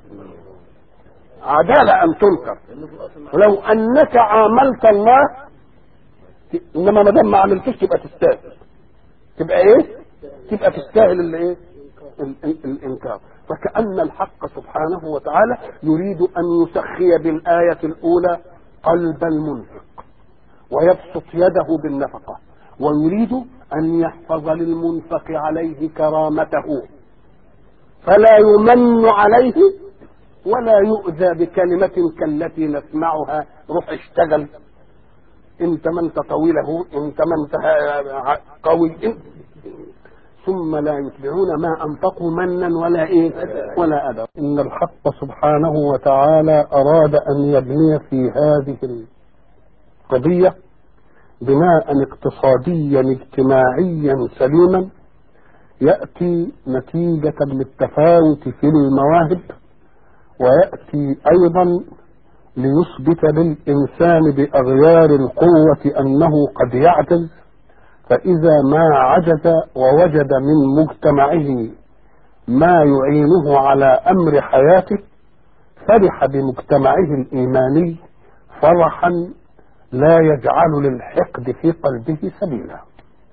عداله ان تنكر لو انك عاملت الله انما ما دام ما عملتوش تبقى تستاهل تبقى ايه تبقى تستاهل الايه ال- ال- الانكار فكأن الحق سبحانه وتعالى يريد ان يسخي بالآية الاولى قلب المنفق ويبسط يده بالنفقة ويريد ان يحفظ للمنفق عليه كرامته فلا يمن عليه ولا يؤذى بكلمة كالتي نسمعها روح اشتغل انت ما انت طويل اهو انت ما انت ه- قوي انت ثم لا يتبعون ما انفقوا منا ولا ايه ولا اذى ان الحق سبحانه وتعالى اراد ان يبني في هذه القضيه بناء اقتصاديا اجتماعيا سليما ياتي نتيجه للتفاوت في المواهب وياتي ايضا ليثبت للإنسان بأغيار القوة أنه قد يعجز فإذا ما عجز ووجد من مجتمعه ما يعينه على أمر حياته فرح بمجتمعه الإيماني فرحا لا يجعل للحقد في قلبه سبيلا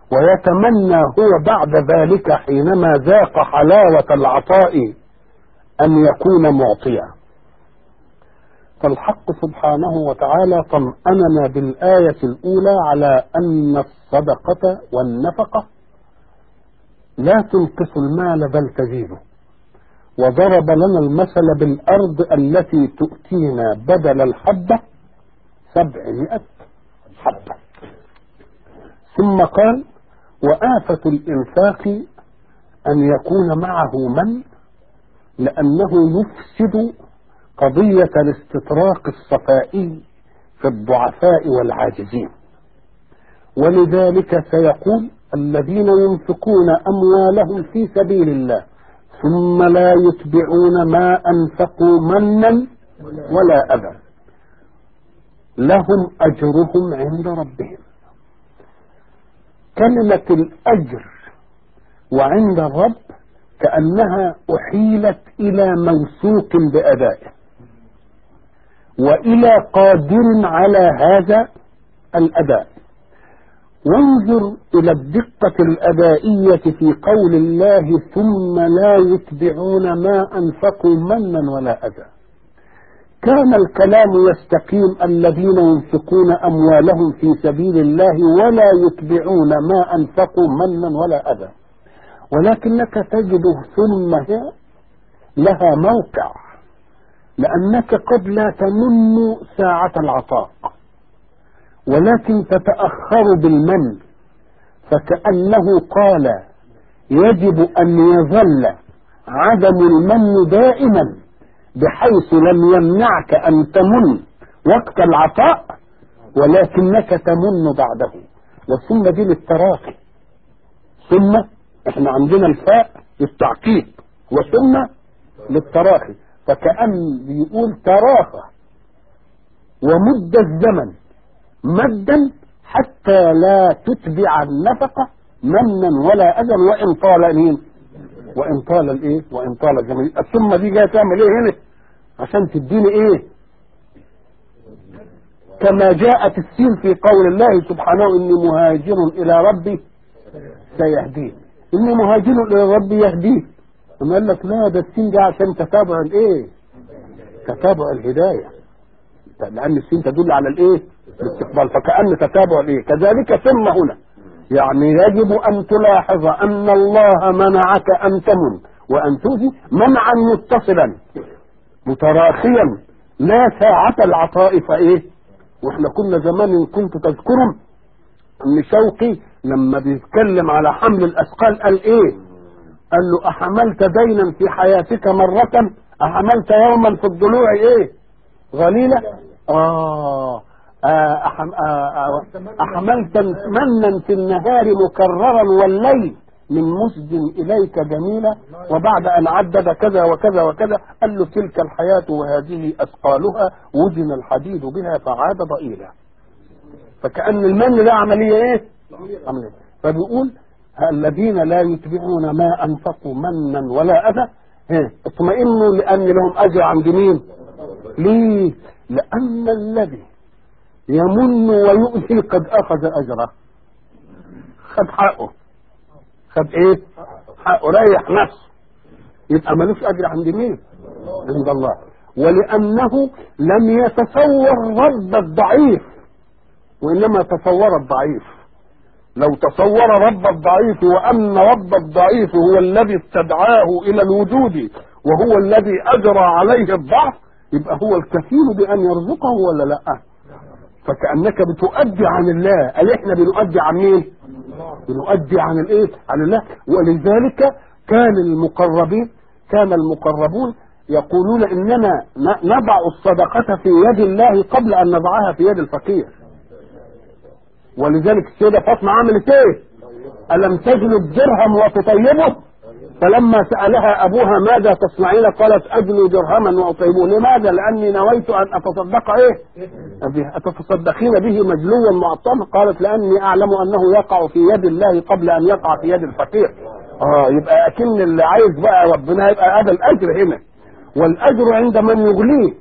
ويتمنى هو بعد ذلك حينما ذاق حلاوة العطاء أن يكون معطيا فالحق سبحانه وتعالى طمأننا بالآية الأولى على أن الصدقة والنفقة لا تنقص المال بل تزيده وضرب لنا المثل بالأرض التي تؤتينا بدل الحبة سبعمائة حبة ثم قال وآفة الإنفاق أن يكون معه من لأنه يفسد قضية الاستطراق الصفائي في الضعفاء والعاجزين ولذلك سيقول الذين ينفقون أموالهم في سبيل الله ثم لا يتبعون ما أنفقوا منا ولا أذى لهم أجرهم عند ربهم كلمة الأجر وعند الرب كأنها أحيلت إلى موثوق بأدائه وإلى قادر على هذا الأداء وانظر إلى الدقة الأدائية في قول الله ثم لا يتبعون ما أنفقوا منا ولا أذى كان الكلام يستقيم الذين ينفقون أموالهم في سبيل الله ولا يتبعون ما أنفقوا منا ولا أذى ولكنك تجد ثم هي لها موقع لأنك قد لا تمن ساعة العطاء ولكن تتأخر بالمن فكأنه قال يجب أن يظل عدم المن دائما بحيث لم يمنعك أن تمن وقت العطاء ولكنك تمن بعده وثم دي للتراخي ثم احنا عندنا الفاء للتعقيب وثم للتراخي فكأن بيقول تراخى ومد الزمن مدا حتى لا تتبع النفقة منا ولا أذى وإن طال مين وإن طال الإيه وإن طال الزمن الثم دي جاية تعمل إيه هنا عشان تديني إيه كما جاءت السين في قول الله سبحانه إني مهاجر إلى ربي سيهدين إني مهاجر إلى ربي يهدين ثم قال لك لا ده السين ده عشان تتابع الإيه تتابع الهداية لأن السين تدل على الإيه الاستقبال فكأن تتابع الإيه كذلك ثم هنا يعني يجب أن تلاحظ أن الله منعك أن تمن وأن تؤذي منعا متصلا متراخيا لا ساعة العطاء فإيه واحنا كنا زمان إن كنت تذكرهم ان شوقي لما بيتكلم على حمل الاثقال قال ايه قال له احملت دينا في حياتك مرة احملت يوما في الضلوع ايه غليلة اه آه أحم آه آه أحملت منا في النهار مكررا والليل من مسد إليك جميلة وبعد أن عدد كذا وكذا وكذا قال له تلك الحياة وهذه أثقالها وزن الحديد بها فعاد ضئيلا فكأن المن ده عملية إيه؟ عملية فبيقول الذين لا يتبعون ما أنفقوا منا ولا أذى اطمئنوا لأن لهم أجر عند مين؟ ليه؟ لأن الذي يمن ويؤذي قد أخذ أجره خد حقه خد ايه حقه ريح نفسه يبقى ملوش اجر عند مين عند الله ولانه لم يتصور رب الضعيف وانما تصور الضعيف لو تصور رب الضعيف وان رب الضعيف هو الذي استدعاه الى الوجود وهو الذي اجرى عليه الضعف يبقى هو الكفيل بان يرزقه ولا لا فكانك بتؤدي عن الله قال احنا بنؤدي عن مين بنؤدي عن الايه عن الله ولذلك كان المقربين كان المقربون يقولون اننا نضع الصدقة في يد الله قبل ان نضعها في يد الفقير ولذلك السيدة فاطمة عملت ايه ألم تجل الدرهم وتطيبه فلما سألها أبوها ماذا تصنعين قالت أجل درهما وأطيبه لماذا لأني نويت أن أتصدق إيه أتتصدقين به مجلوا معطما قالت لأني أعلم أنه يقع في يد الله قبل أن يقع في يد الفقير آه يبقى أكن اللي عايز بقى ربنا يبقى هذا الأجر هنا والأجر عند من يغليه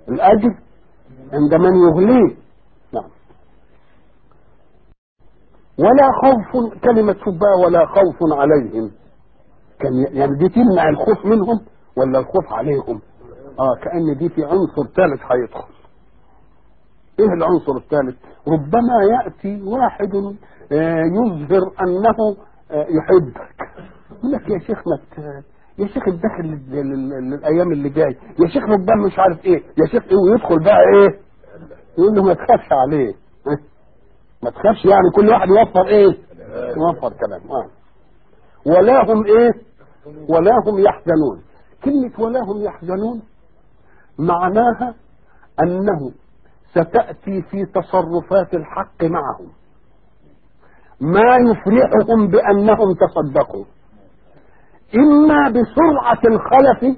الأجر عند من يغليه نعم ولا خوف كلمة شوف بقى ولا خوف عليهم كان يعني دي تمنع الخوف منهم ولا الخوف عليهم اه كأن دي في عنصر ثالث هيدخل ايه العنصر الثالث ربما يأتي واحد آه يظهر انه آه يحبك يقول لك يا شيخ ما ت- يا شيخ الداخل الايام اللي جاي يا شيخ ربما مش عارف ايه يا شيخ ايه ويدخل بقى ايه يقول له ما تخافش عليه ها؟ ما تخافش يعني كل واحد يوفر ايه يوفر كلام آه. ولا هم ايه ولا هم يحزنون كلمة ولا هم يحزنون معناها انه ستأتي في تصرفات الحق معهم ما يفرحهم بأنهم تصدقوا إما بسرعة الخلف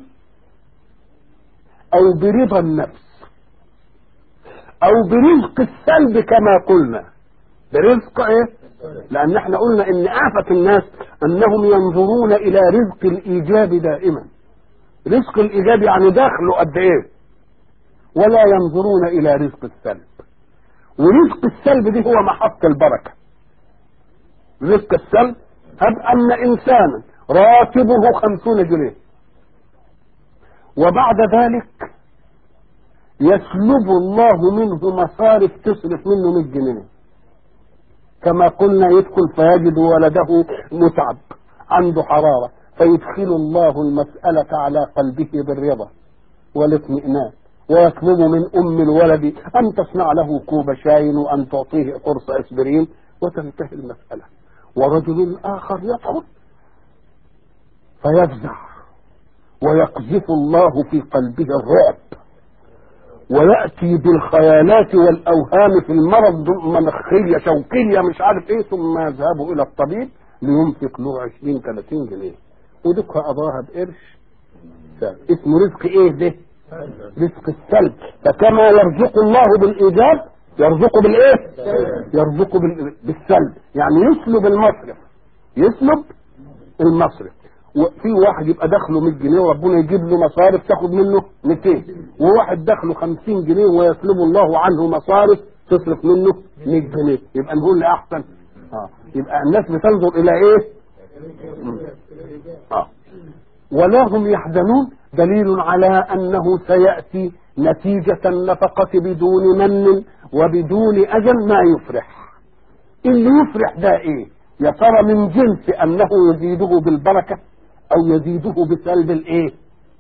أو برضا النفس أو برزق السلب كما قلنا برزق إيه؟ لأن احنا قلنا إن آفة الناس أنهم ينظرون إلى رزق الإيجاب دائما رزق الإيجاب يعني دخله قد إيه ولا ينظرون إلى رزق السلب ورزق السلب دي هو محط البركة رزق السلب هب أن إنسانا راتبه خمسون جنيه وبعد ذلك يسلب الله منه مصارف تصرف منه 100 جنيه كما قلنا يدخل فيجد ولده متعب عنده حرارة فيدخل الله المسألة على قلبه بالرضا والاطمئنان ويطلب من أم الولد أن تصنع له كوب شاي وأن تعطيه قرص أسبرين وتنتهي المسألة ورجل آخر يدخل فيفزع ويقذف الله في قلبه الرعب ويأتي بالخيالات والأوهام في المرض منخية شوكية مش عارف ايه ثم يذهب إلى الطبيب لينفق له 20 30 جنيه ودك قضاها بقرش اسمه رزق ايه ده؟ رزق السلب فكما يرزق الله بالإيجاب يرزقه بالايه؟ يرزقه بال- بالسلب يعني يسلب المصرف يسلب المصرف وفي واحد يبقى دخله 100 جنيه وربنا يجيب له مصارف تاخد منه 200 وواحد دخله 50 جنيه ويسلب الله عنه مصارف تصرف منه 100 جنيه يبقى نقول لي احسن اه يبقى الناس بتنظر الى ايه مم. اه ولا هم يحزنون دليل على انه سياتي نتيجه النفقه بدون من وبدون اجل ما يفرح اللي يفرح ده ايه يا ترى من جنس انه يزيده بالبركه او يزيده بسلب الايه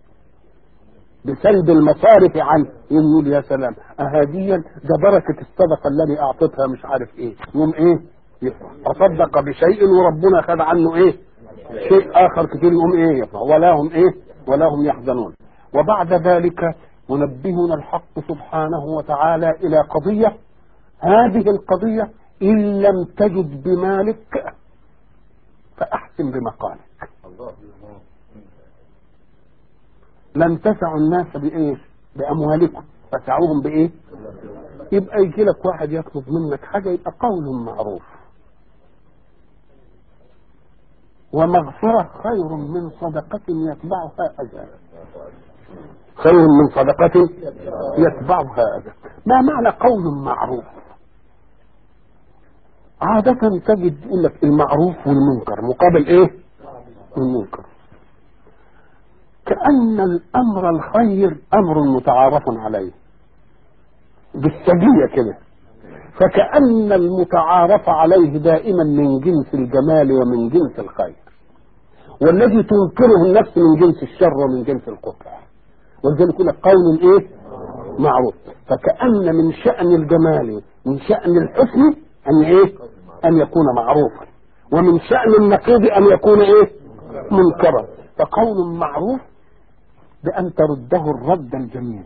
بسلب المصارف عنه يقول يا سلام اهديا ده بركه الصدقه الذي اعطتها مش عارف ايه يوم ايه يفرح تصدق بشيء وربنا خد عنه ايه شيء اخر كتير يقوم ايه يفرح ولا هم ايه ولا هم يحزنون وبعد ذلك ينبهنا الحق سبحانه وتعالى الى قضيه هذه القضيه ان لم تجد بمالك فاحسن بمقالك لن تسعوا الناس بايه باموالكم فسعوهم بايه يبقى يجي لك واحد يطلب منك حاجه يبقى قول معروف ومغفرة خير من صدقة يتبعها أذى خير من صدقة يتبعها أذى ما معنى قول معروف عادة تجد يقول لك المعروف والمنكر مقابل ايه المنكر كأن الأمر الخير أمر متعارف عليه بالسجية كده فكأن المتعارف عليه دائما من جنس الجمال ومن جنس الخير والذي تنكره النفس من جنس الشر ومن جنس القبح ولذلك يقول لك قول ايه معروف فكأن من شأن الجمال من شأن الحسن أن ايه أن يكون معروفا ومن شأن النقيض أن يكون ايه منكرا فقول معروف بأن ترده الرد الجميل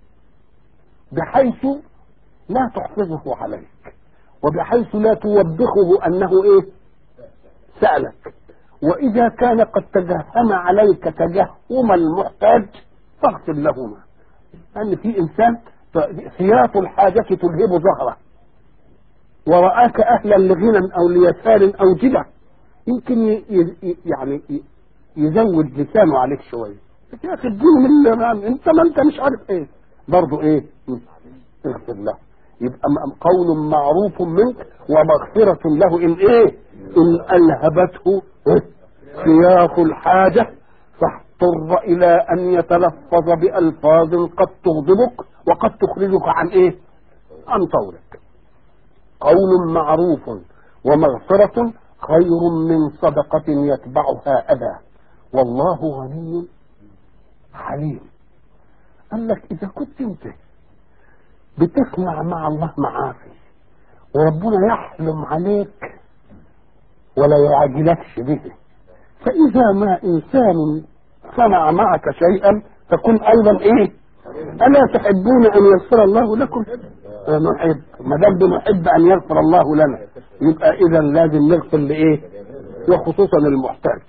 بحيث لا تحفظه عليك وبحيث لا توبخه انه ايه سألك واذا كان قد تجهم عليك تجهم المحتاج فاغفر لهما ان في انسان سياط الحاجة تلهب ظهره ورآك اهلا لغنى او ليسار او جدع يمكن ي- ي- يعني ي- يزود لسانه عليك شوية يا اخي اديني من اللي- انت ما انت مش عارف ايه برضه ايه اغفر له يبقى م- قول معروف منك ومغفرة له إن إيه إن ألهبته إيه؟ سياق الحاجة فاضطر إلى أن يتلفظ بألفاظ قد تغضبك وقد تخرجك عن إيه عن طورك قول معروف ومغفرة خير من صدقة يتبعها أذى والله غني حليم قال لك إذا كنت أنت بتصنع مع الله معاصي وربنا يحلم عليك ولا يعجلكش به فإذا ما إنسان صنع معك شيئا فكن أيضا إيه ألا تحبون أن يغفر الله لكم آه، نحب ما دام بنحب أن يغفر الله لنا يبقى إذا لازم نغفر لإيه وخصوصا المحتاج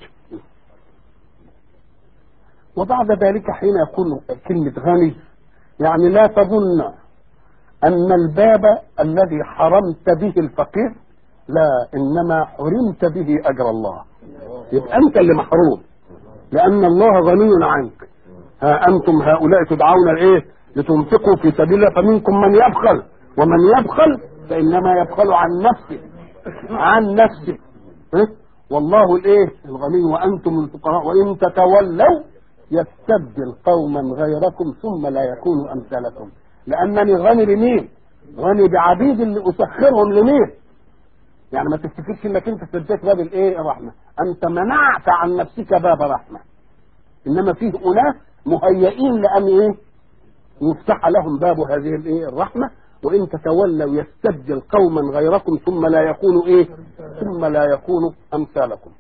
وبعد ذلك حين يكون كلمة غني يعني لا تظن أن الباب الذي حرمت به الفقير لا إنما حرمت به أجر الله يبقى أنت اللي محروم لأن الله غني عنك ها أنتم هؤلاء تدعون لإيه لتنفقوا في سبيل الله فمنكم من يبخل ومن يبخل فإنما يبخل عن نفسه عن نفسه ها؟ والله الإيه الغني وأنتم الفقراء وإن تتولوا يستبدل قوما غيركم ثم لا يكونوا أمثالكم لأنني غني لمين غني بعبيد اللي أسخرهم لمين يعني ما تفتكرش انك انت سديت باب الايه الرحمه انت منعت عن نفسك باب رحمه انما فيه اناس مهيئين لان ايه يفتح لهم باب هذه الايه الرحمه وان تتولوا يستبدل قوما غيركم ثم لا يكونوا ايه ثم لا يكونوا امثالكم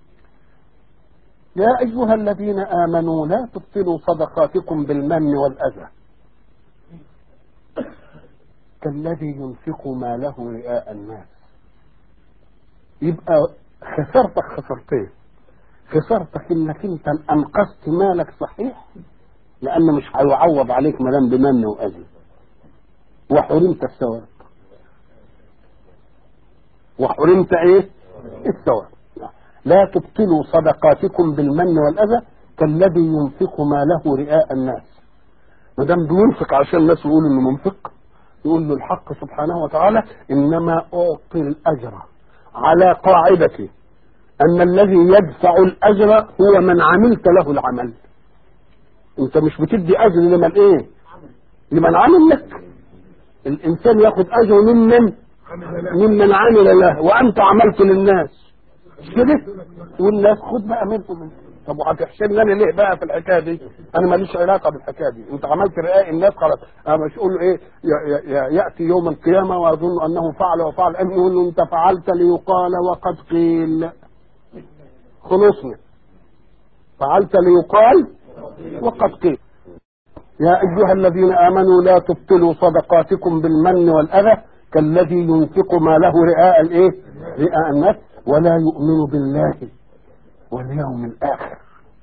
يا ايها الذين امنوا لا تبطلوا صدقاتكم بالمن والاذى كالذي ينفق ماله رئاء الناس يبقى خسارتك خسارتين خسارتك انك انت انقذت مالك صحيح لان مش هيعوض عليك ما دام بمن واذى وحرمت الثواب وحرمت ايه الثواب لا تبطلوا صدقاتكم بالمن والاذى كالذي ينفق ماله رئاء الناس ما دام بينفق عشان الناس يقولوا انه منفق يقول له الحق سبحانه وتعالى انما اعطي الاجر على قاعدة أن الذي يدفع الأجر هو من عملت له العمل أنت مش بتدي أجر لمن إيه لمن عمل لك الإنسان ياخد أجر ممن ممن عمل له وأنت عملت للناس مش كده والناس خد بقى منكم طب وهتحسب لنا ليه بقى في الحكايه دي؟ انا ماليش علاقه بالحكايه دي، انت عملت رئاء الناس خلاص، انا مش اقول له ايه ي- ي- ياتي يوم القيامه ويظن انه فعل وفعل، أم يقول له انت فعلت ليقال وقد قيل. خلصنا. فعلت ليقال وقد قيل. يا ايها الذين امنوا لا تبطلوا صدقاتكم بالمن والاذى كالذي ينفق ماله رئاء الايه؟ رئاء الناس ولا يؤمن بالله واليوم الآخر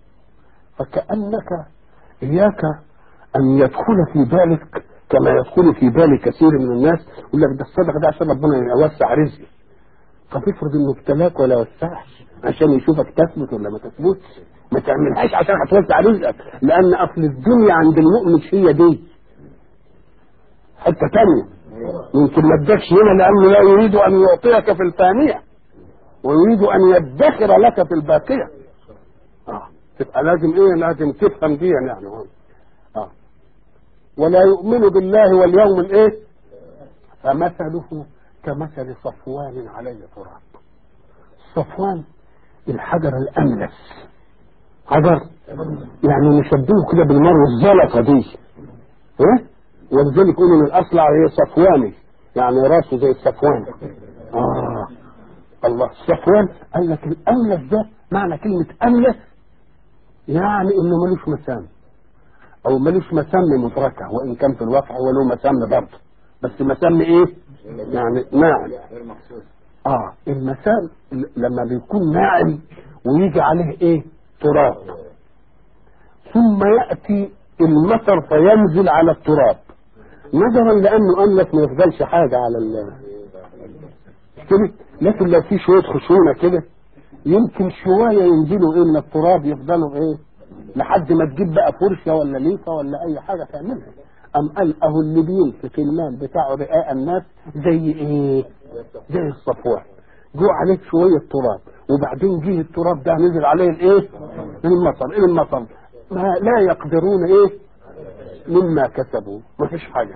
فكأنك إياك أن يدخل في بالك كما يدخل في بال كثير من الناس يقول لك ده الصدقة ده عشان ربنا يوسع رزقي فتفرض انه ابتلاك ولا وسعش عشان يشوفك تثبت ولا ما تثبتش ما تعملهاش عشان هتوسع رزقك لان اصل الدنيا عند المؤمن مش هي دي حته تانية يمكن ما ادكش هنا لانه لا يريد ان يعطيك في الثانيه ويريد ان يدخر لك في الباقيه اه تبقى لازم ايه لازم تفهم دي يعني اه ولا يؤمن بالله واليوم الايه فمثله كمثل صفوان عليه تراب صفوان الحجر الاملس حجر يعني نشبهه كده بالمر الزلقه دي ايه ولذلك يقولوا من الاصلع هي صفواني يعني راسه زي الصفوان اه الله الصفوان قال لك الاملس ده معنى كلمه املس يعني انه ملوش مسام او ملوش مسام مدركه وان كان في الواقع هو له مسام برضه بس مسام ايه يعني ناعم اه المسام لما بيكون ناعم ويجي عليه ايه تراب ثم ياتي المطر فينزل على التراب نظرا لانه املك ما يفضلش حاجه على ال كده لكن لو في شويه خشونه كده يمكن شويه ينزلوا ايه من التراب يفضلوا ايه لحد ما تجيب بقى فرشه ولا ليفه ولا اي حاجه تعملها أم قال أهو اللي بينفق المال بتاعه رئاء الناس زي إيه؟ زي الصفوان جو عليه شوية تراب وبعدين جه التراب ده نزل عليه الإيه؟ المطر إيه المطر؟ ما لا يقدرون إيه؟ مما كسبوا ما فيش حاجة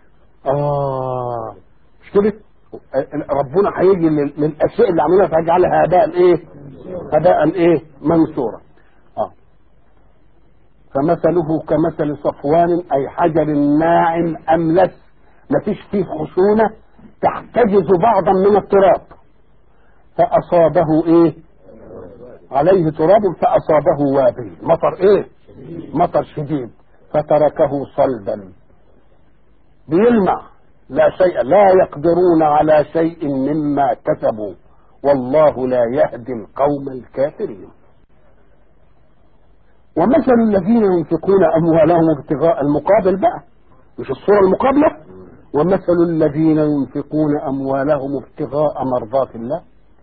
آه مش كده؟ ربنا هيجي لل- للاشياء اللي عملها فيجعلها هباء ايه؟ هباء ايه؟ منثورا. اه فمثله كمثل صفوان اي حجر ناعم املس ما فيش فيه خشونه تحتجز بعضا من التراب فاصابه ايه؟ عليه تراب فاصابه وابل مطر ايه؟ مطر شديد فتركه صلبا بيلمع لا شيء لا يقدرون على شيء مما كسبوا والله لا يهدي القوم الكافرين ومثل الذين ينفقون اموالهم ابتغاء المقابل بقى مش الصوره المقابله ومثل الذين ينفقون اموالهم ابتغاء مرضات الله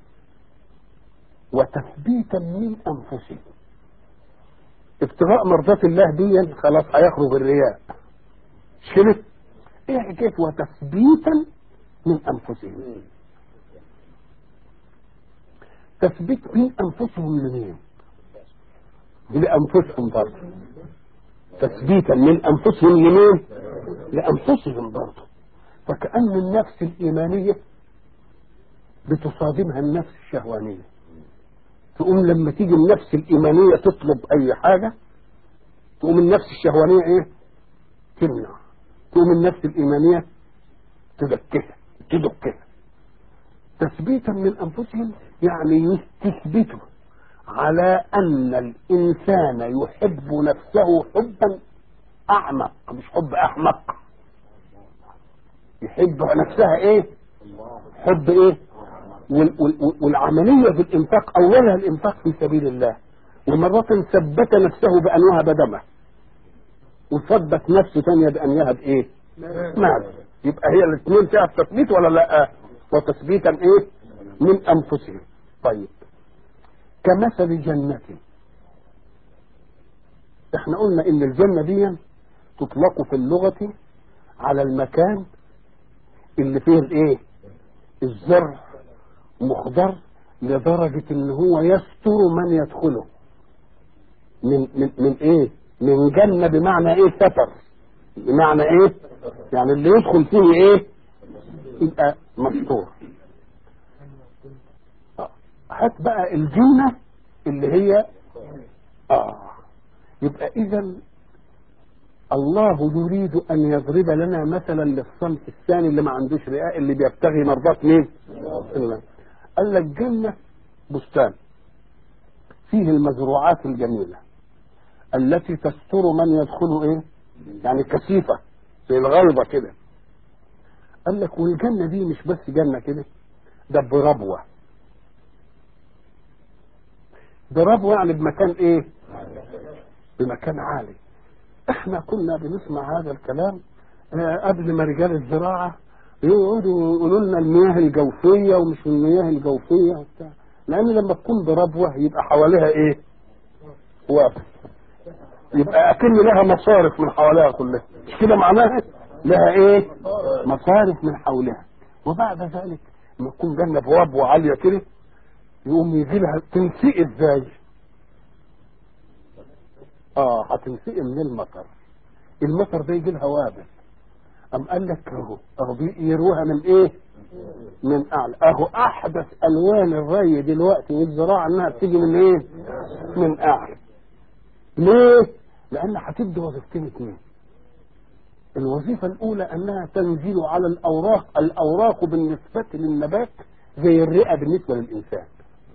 وتثبيتا من انفسهم ابتغاء مرضات الله دي خلاص هيخرج الرياء مش كده ايه حكايه وتثبيتا من انفسهم تثبيت من انفسهم لمين لانفسهم برضه تثبيتا من انفسهم لمين لانفسهم برضه فكأن النفس الإيمانية بتصادمها النفس الشهوانية تقوم لما تيجي النفس الإيمانية تطلب أي حاجة تقوم النفس الشهوانية إيه؟ تمنع تقوم النفس الإيمانية تدكها تدكها تثبيتا من أنفسهم يعني تثبتوا على أن الإنسان يحب نفسه حبا أعمق مش حب أحمق يحب نفسها إيه حب إيه وال- وال- والعملية في الإنفاق أولها الإنفاق في سبيل الله ومرة ثبت نفسه بأن وهب دمه وثبت نفسه ثانية بأن يهب إيه نعم يبقى هي الاثنين فيها التثبيت ولا لا وتثبيتا إيه من أنفسهم طيب كمثل جنة احنا قلنا ان الجنة دي تطلق في اللغة على المكان اللي فيه الايه الزرع مخضر لدرجة ان هو يستر من يدخله من, من, من ايه من جنة بمعنى ايه ستر بمعنى ايه يعني اللي يدخل فيه ايه يبقى مستور آه. هات بقى الجنة اللي هي اه يبقى اذا الله يريد ان يضرب لنا مثلا للصنف الثاني اللي ما عندوش رئاء اللي بيبتغي مرضات مين الله قال لك جنة بستان فيه المزروعات الجميلة التي تستر من يدخل ايه يعني كثيفة زي الغلبة كده قال لك والجنة دي مش بس جنة كده ده بربوة بربوة يعني بمكان ايه بمكان عالي احنا كنا بنسمع هذا الكلام آه، قبل ما رجال الزراعة يقعدوا يقولوا لنا المياه الجوفية ومش المياه الجوفية وبتاع لأن لما تكون بربوة يبقى حواليها إيه؟ وافر يبقى أكن لها مصارف من حواليها كلها مش كده معناها؟ لها إيه؟ مصارف من حولها وبعد ذلك لما تكون جنة بربوة عالية كده يقوم يجي لها تنسيق إزاي؟ اه هتنسقي من المطر المطر ده يجي لها وابل ام قال لك اهو اهو بيروها من ايه من اعلى اهو احدث الوان الري دلوقتي والزراعه انها بتيجي من ايه من اعلى ليه لان هتدي وظيفتين اثنين الوظيفة الأولى أنها تنزل على الأوراق الأوراق بالنسبة للنبات زي الرئة بالنسبة للإنسان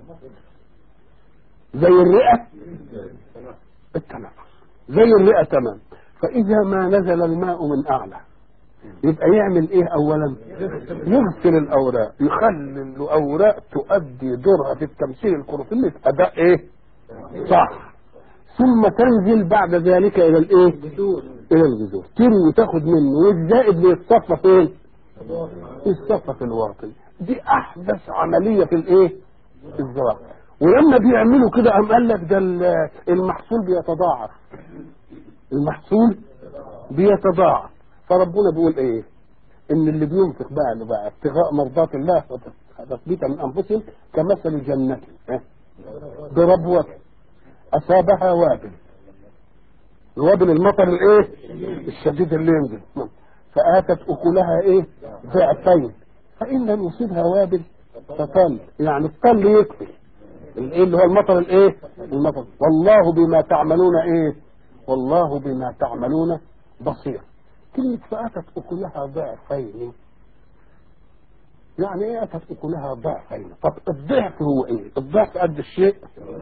زي الرئة التنفس زي الرئة تمام فإذا ما نزل الماء من أعلى يبقى يعمل إيه أولا يغسل الأوراق يخلي الأوراق تؤدي دورها في التمثيل الكروفيلي في أداء إيه صح ثم تنزل بعد ذلك إلى الإيه إلى الجذور تروي تاخد منه والزائد بيتصفى فين يتصفى في الواطن دي أحدث عملية في الإيه الزراعة ولما بيعملوا كده قام قال لك ده المحصول بيتضاعف المحصول بيتضاعف فربنا بيقول ايه ان اللي بينفق بقى اللي بقى ابتغاء مرضات الله وتثبيتا من انفسهم كمثل جنة إيه؟ بربوة اصابها وابل الوابل المطر الايه الشديد اللي ينزل فاتت اكلها ايه ضعفين فان لم يصيبها وابل فطل يعني الطل يكفي الايه اللي هو المطر الايه المطر والله بما تعملون ايه والله بما تعملون بصير كلمة فأتت أكلها ضعفين يعني ايه أتت أكلها ضعفين طب الضعف هو ايه الضعف قد الشيء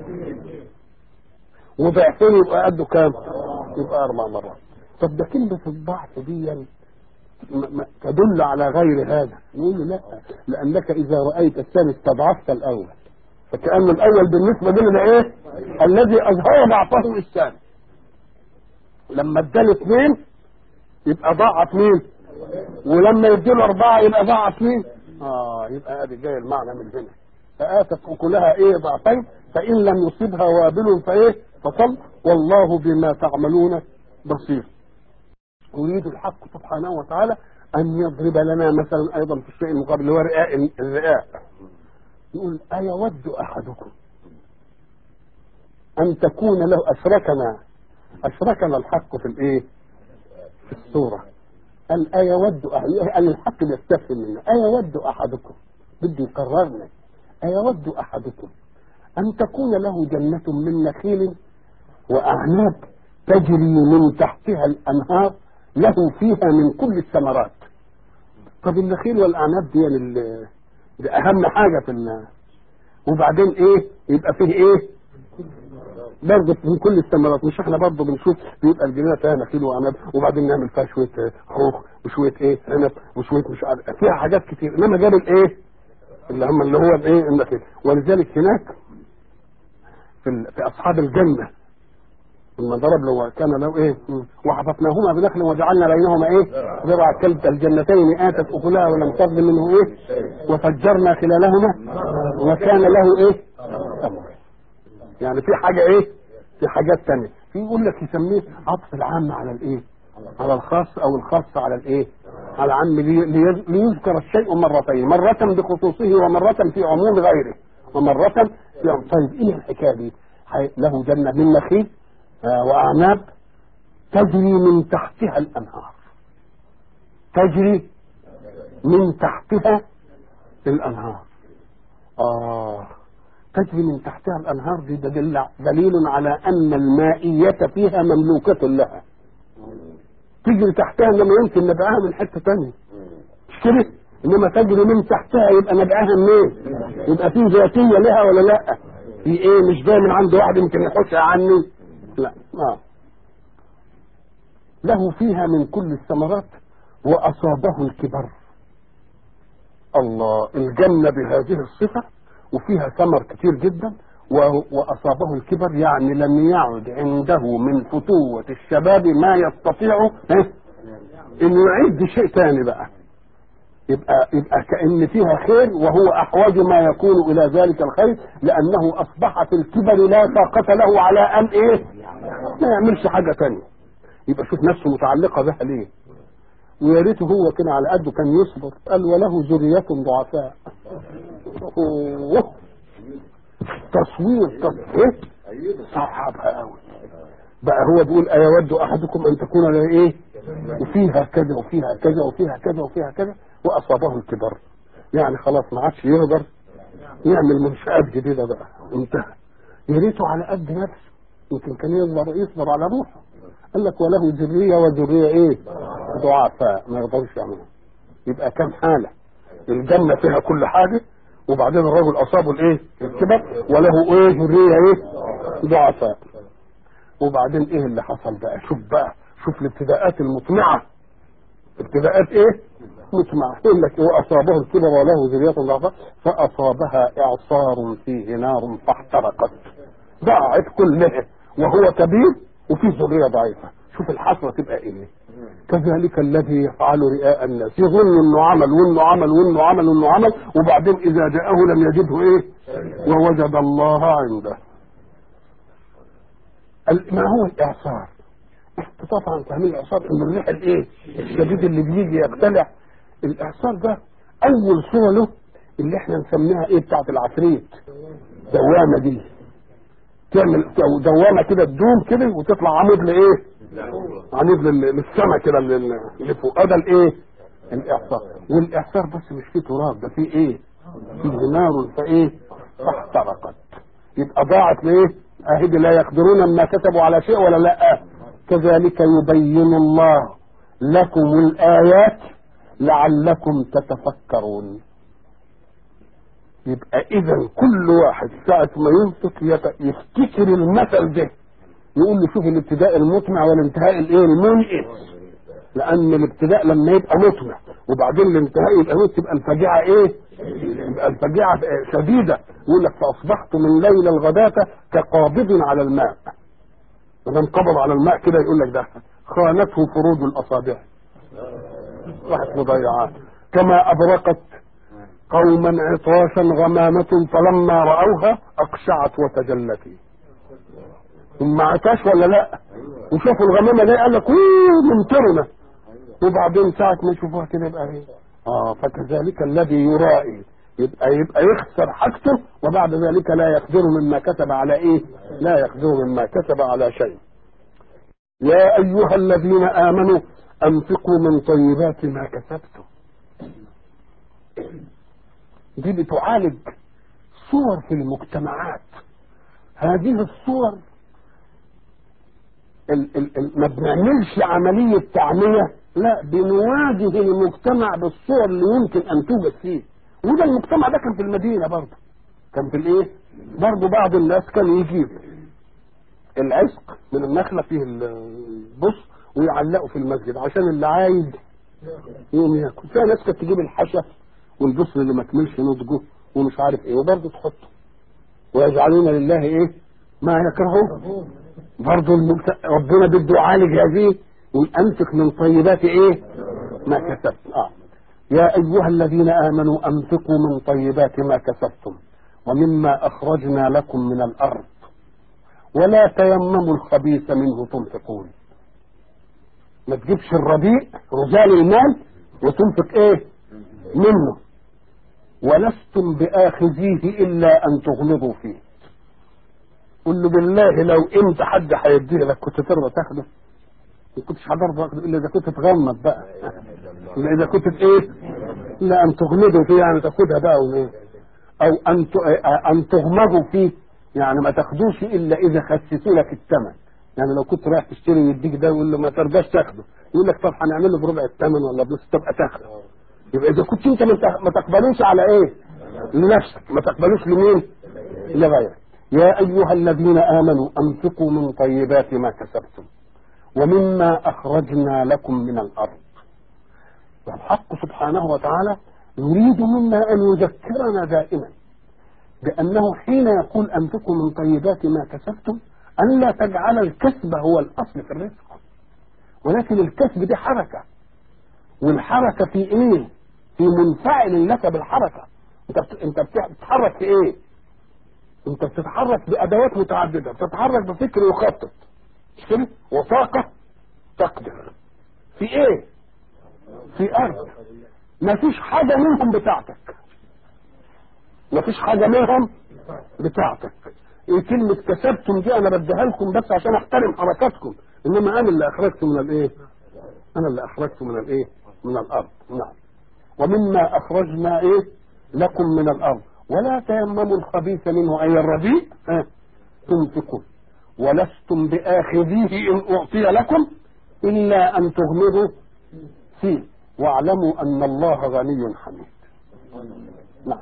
وضعفين يبقى قده كام يبقى أربع مرات طب ده كلمة الضعف دي م- م- تدل على غير هذا يقول له لا لأنك إذا رأيت الثاني استضعفت الأول فكأن الأول بالنسبة لنا إيه الذي أظهر ضعفه الثاني لما اداله اثنين يبقى ضاعف مين ولما يديله أربعة يبقى ضاعف مين آه يبقى ادي جاي المعنى من هنا فآتت أكلها إيه ضعفين فإن لم يصبها وابل فإيه فصل والله بما تعملون بصير يريد الحق سبحانه وتعالى أن يضرب لنا مثلا أيضا في الشيء المقابل اللي هو رئاء الرئاء يقول أيود أحدكم أن تكون له أشركنا أشركنا الحق في الإيه؟ في الصورة قال أيود أحد قال الحق بيستفهم منه أيود أحدكم بدي يقررنا أيود أحدكم أن تكون له جنة من نخيل وأعناب تجري من تحتها الأنهار له فيها من كل الثمرات طب النخيل والأعناب دي, ال- دي أهم حاجة في الناس وبعدين إيه يبقى فيه إيه برضه من كل الثمرات مش احنا برضه بنشوف بيبقى الجنينه فيها نخيل وعنب وبعدين نعمل فيها شويه آه، خوخ وشويه ايه عنب وشويه مش عارف فيها حاجات كتير انما جاب الايه اللي هم اللي هو الايه النخيل ولذلك هناك في, ال- في اصحاب الجنه لما ضرب له كان له ايه مم. وحفظناهما بنخل وجعلنا بينهما ايه زرع كلتا الجنتين اتت اكلها ولم تظلم منه ايه وفجرنا خلالهما وكان له ايه ثمر يعني في حاجة ايه في حاجات تانية في يقول لك يسميه عطف العام على الايه على الخاص او الخاص على الايه على عام لي- لي- ليذكر الشيء مرتين مرة بخصوصه ومرة في عموم غيره ومرة في عموم طيب ايه الحكاية دي حي- له جنة من نخيل آه، واعناب تجري من تحتها الانهار تجري من تحتها الانهار اه تجري من تحتها الانهار دي دليل, دليل على ان المائية فيها مملوكة لها تجري تحتها انما يمكن نبعها من حتة تانية مش كده انما تجري من تحتها يبقى نبعها منين يبقى في ذاتية لها ولا لا في ايه مش جاي من عند واحد يمكن يحوشها عني لا آه. له فيها من كل الثمرات واصابه الكبر الله الجنة بهذه الصفة وفيها ثمر كتير جدا و- وأصابه الكبر يعني لم يعد عنده من فتوة الشباب ما يستطيع ها، انه يعد شيء ثاني بقى يبقى يبقى كأن فيها خير وهو أحوج ما يكون إلى ذلك الخير لأنه أصبح في الكبر لا طاقة له على أن إيه ما يعملش حاجة ثانية يبقى شوف نفسه متعلقة بها ليه ويا ريته هو كده على قده كان يصبر قال وله ذرية ضعفاء أوه. تصوير تصوير صعبها قوي بقى هو بيقول أيود أحدكم أن تكون له إيه وفيها كذا وفيها كذا وفيها كذا وفيها كذا وأصابه الكبر يعني خلاص ما عادش يقدر يعمل منشآت جديدة بقى انتهى يا ريته على قد نفسه يمكن كان يصبر يصبر على روحه قال لك وله ذرية وذرية ايه ضعفاء ما يقدرش يعملها يبقى كم حالة الجنة فيها كل حاجة وبعدين الرجل أصابه الايه الكبر وله ايه ذرية ايه ضعفاء وبعدين ايه اللي حصل بقى شوف بقى شوف الابتداءات المطمعة ابتداءات ايه مطمعة يقول لك واصابه الكبر وله ذرية ضعفاء فاصابها اعصار فيه نار فاحترقت ضاعت كلها وهو كبير وفي ذرية ضعيفة شوف الحسرة تبقى ايه كذلك الذي يفعل رئاء الناس يظن انه عمل وانه عمل وانه عمل وانه عمل وبعدين اذا جاءه لم يجده ايه ووجد الله عنده ال- ما هو الاعصار طبعا فاهمين الاعصار ان الريح الايه الشديد اللي بيجي يقتلع الاعصار ده اول صوره له اللي احنا نسميها ايه بتاعت العفريت دوامه دي تعمل دوامه كده تدوم كده وتطلع عمود لايه عمود لل- للسما كده لل- اللي فوق ده الايه الاعصار والاعصار بس مش فيه تراب ده فيه ايه فيه نار فايه فاحترقت يبقى ضاعت ليه اهدي لا يقدرون ما كتبوا على شيء ولا لا كذلك يبين الله لكم الايات لعلكم تتفكرون يبقى اذا كل واحد ساعة ما ينطق يت- يفتكر المثل ده يقول له شوف الابتداء المطمع والانتهاء الايه المنئس لان الابتداء لما يبقى مطمع وبعدين الانتهاء يبقى موت تبقى الفجيعه ايه يبقى الفجيعه شديده يقول لك فاصبحت من ليل الغداة كقابض على الماء لما انقبض على الماء كده يقول لك ده خانته فروج الاصابع راحت مضيعات كما ابرقت قوما عطاشا غمامة فلما رأوها أقشعت وتجلت هم عطاش ولا لا وشافوا الغمامة دي قال لك اوه ممطرنا وبعدين ساعة ما يشوفوها كده يبقى ايه اه فكذلك الذي يرائي يبقى يبقى يخسر حاجته وبعد ذلك لا يقدر مما كتب على ايه لا يقدر مما كتب على شيء يا ايها الذين امنوا انفقوا من طيبات ما كسبتم دي بتعالج صور في المجتمعات هذه الصور ال ال ال ما بنعملش عملية تعمية لا بنواجه المجتمع بالصور اللي يمكن أن توجد فيه وده المجتمع ده كان في المدينة برضه كان في الايه برضه بعض الناس كان يجيب العشق من النخلة فيه البص ويعلقه في المسجد عشان اللي عايز يقوم ياكل فيها ناس كانت تجيب الحشف والبص اللي ما كملش نضجه ومش عارف ايه وبرضه تحطه ويجعلون لله ايه ما يكرهون برضه المبت... ربنا بده يعالج هذه وانفق من طيبات ايه ما كسبت اه يا ايها الذين امنوا انفقوا من طيبات ما كسبتم ومما اخرجنا لكم من الارض ولا تيمموا الخبيث منه تنفقون ما تجيبش الرديء رجال المال وتنفق ايه منه ولستم بآخذيه إلا أن تغلظوا فيه قل له بالله لو انت حد هيديه لك كنت ترضى تاخده ما كنتش هترضى تاخده الا اذا كنت تغمض بقى الا اذا كنت ايه لا ان تغمضوا فيه يعني تاخدها بقى وإيه؟ او ان ان تغمضوا فيه يعني ما تاخدوش الا اذا خسسوا لك الثمن يعني لو كنت رايح تشتري ويديك ده ويقول له ما ترضاش تاخده يقول لك طب هنعمل له بربع الثمن ولا بنص تبقى تاخده يبقى اذا كنت انت ما تقبلوش على ايه لنفسك ما تقبلوش لمين لغيرك يا ايها الذين امنوا انفقوا من طيبات ما كسبتم ومما اخرجنا لكم من الارض والحق سبحانه وتعالى يريد منا ان يذكرنا دائما بانه حين يقول انفقوا من طيبات ما كسبتم ان لا تجعل الكسب هو الاصل في الرزق ولكن الكسب دي حركه والحركه في ايه في منفعل لك بالحركه انت انت بتتحرك في ايه انت بتتحرك بادوات متعدده بتتحرك بفكر يخطط مش كده وطاقه تقدر في ايه في ارض ما فيش حاجه منهم بتاعتك ما فيش حاجه منهم بتاعتك ايه كلمه كسبتم دي انا بديها لكم بس عشان احترم حركاتكم انما انا اللي اخرجت من الايه انا اللي اخرجت من الايه من الارض نعم ومما اخرجنا ايه لكم من الارض ولا تيمموا الخبيث منه اي الرديء اه تنفقون ولستم باخذيه ان اعطي لكم الا ان تغمضوا فيه واعلموا ان الله غني حميد نعم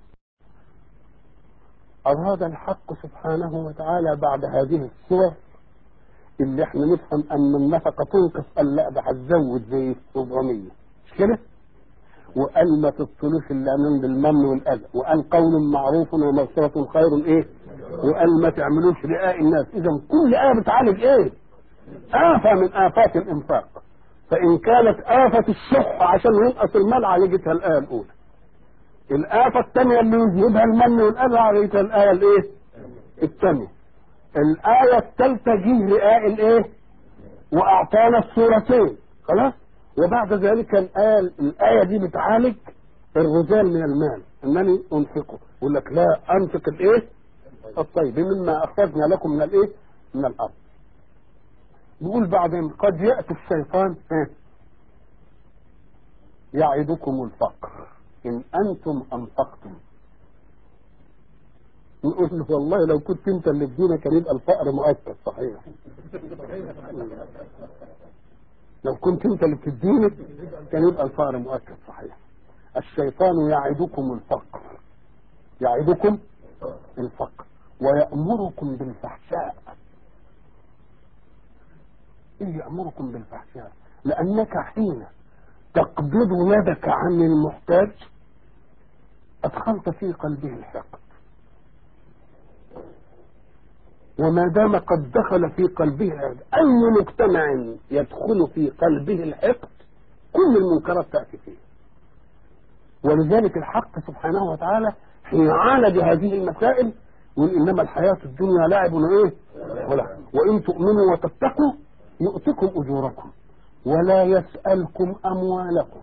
اراد الحق سبحانه وتعالى بعد هذه الصور اللي احنا نفهم ان النفقه تنقص قال لا ده هتزود زي 400 مش كده؟ وقال ما تبطلوش الا من بالمن والاذى وقال قول معروف ومغفرة خير ايه وقال ما تعملوش رئاء الناس اذا كل ايه بتعالج ايه آفة من آفات الإنفاق فإن كانت آفة الشح عشان ينقص المال عالجتها الآية الأولى الآفة الثانية اللي يذهبها المن والأذى عالجتها الآية الإيه؟ الثانية الآية الثالثة جه رئاء الإيه؟ واعطانا الصورتين خلاص وبعد ذلك الآية, الآية دي بتعالج الرجال من المال انني انفقه يقول لك لا انفق الايه الطيب مما اخرجنا لكم من الايه من الارض يقول بعدين قد ياتي الشيطان إيه؟ يعدكم الفقر ان انتم انفقتم نقول له والله لو كنت انت اللي بدينا كان يبقى الفقر مؤكد صحيح لو كنت انت اللي بتديني كان يبقى الفقر مؤكد صحيح الشيطان يعدكم الفقر يعدكم الفقر ويأمركم بالفحشاء ايه يأمركم بالفحشاء لأنك حين تقبض يدك عن المحتاج أدخلت في قلبه الحقد وما دام قد دخل في قلبه الحقد أي مجتمع يدخل في قلبه الحقد كل المنكرات تأتي فيه ولذلك الحق سبحانه وتعالى حين عالج هذه المسائل يقول انما الحياه الدنيا لعب وايه؟ ولا وان تؤمنوا وتتقوا يؤتكم اجوركم ولا يسالكم اموالكم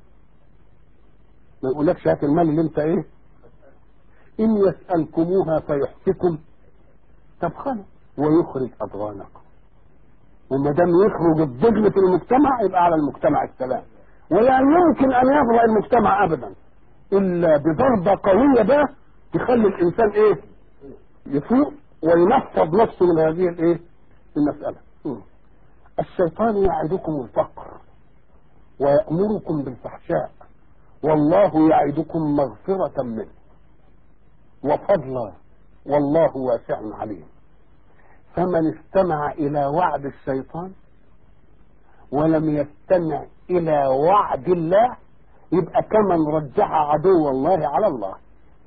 ما يقولكش هات المال اللي انت ايه؟ ان يسالكموها فيحفكم تبخلوا ويخرج اضغانكم وما دام يخرج الضغن في المجتمع يبقى على المجتمع السلام ولا يمكن ان يبرأ المجتمع ابدا الا بضربه قويه بقى تخلي الانسان ايه يفوق وينفض نفسه من هذه الايه المساله م. الشيطان يعدكم الفقر ويأمركم بالفحشاء والله يعدكم مغفرة منه وفضلا والله واسع عليم فمن استمع إلى وعد الشيطان ولم يستمع إلى وعد الله يبقى كمن رجح عدو الله على الله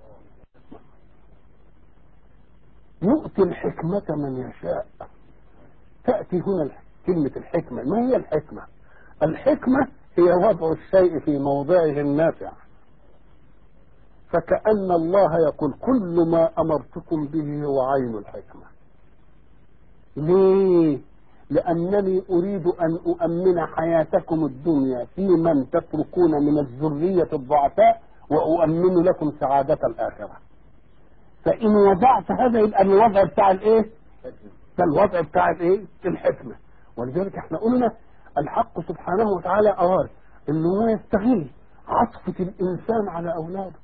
يؤتي الحكمة من يشاء تأتي هنا كلمة الحكمة ما هي الحكمة الحكمة هي وضع الشيء في موضعه النافع فكأن الله يقول كل ما أمرتكم به هو عين الحكمة ليه لأنني أريد أن أؤمن حياتكم الدنيا في من تتركون من الذرية الضعفاء وأؤمن لكم سعادة الآخرة فإن وضعت هذا يبقى الوضع بتاع الإيه؟ ده الوضع بتاع الإيه؟ الحكمة ولذلك احنا قلنا الحق سبحانه وتعالى أراد إنه هو يستغل عطفة الإنسان على أولاده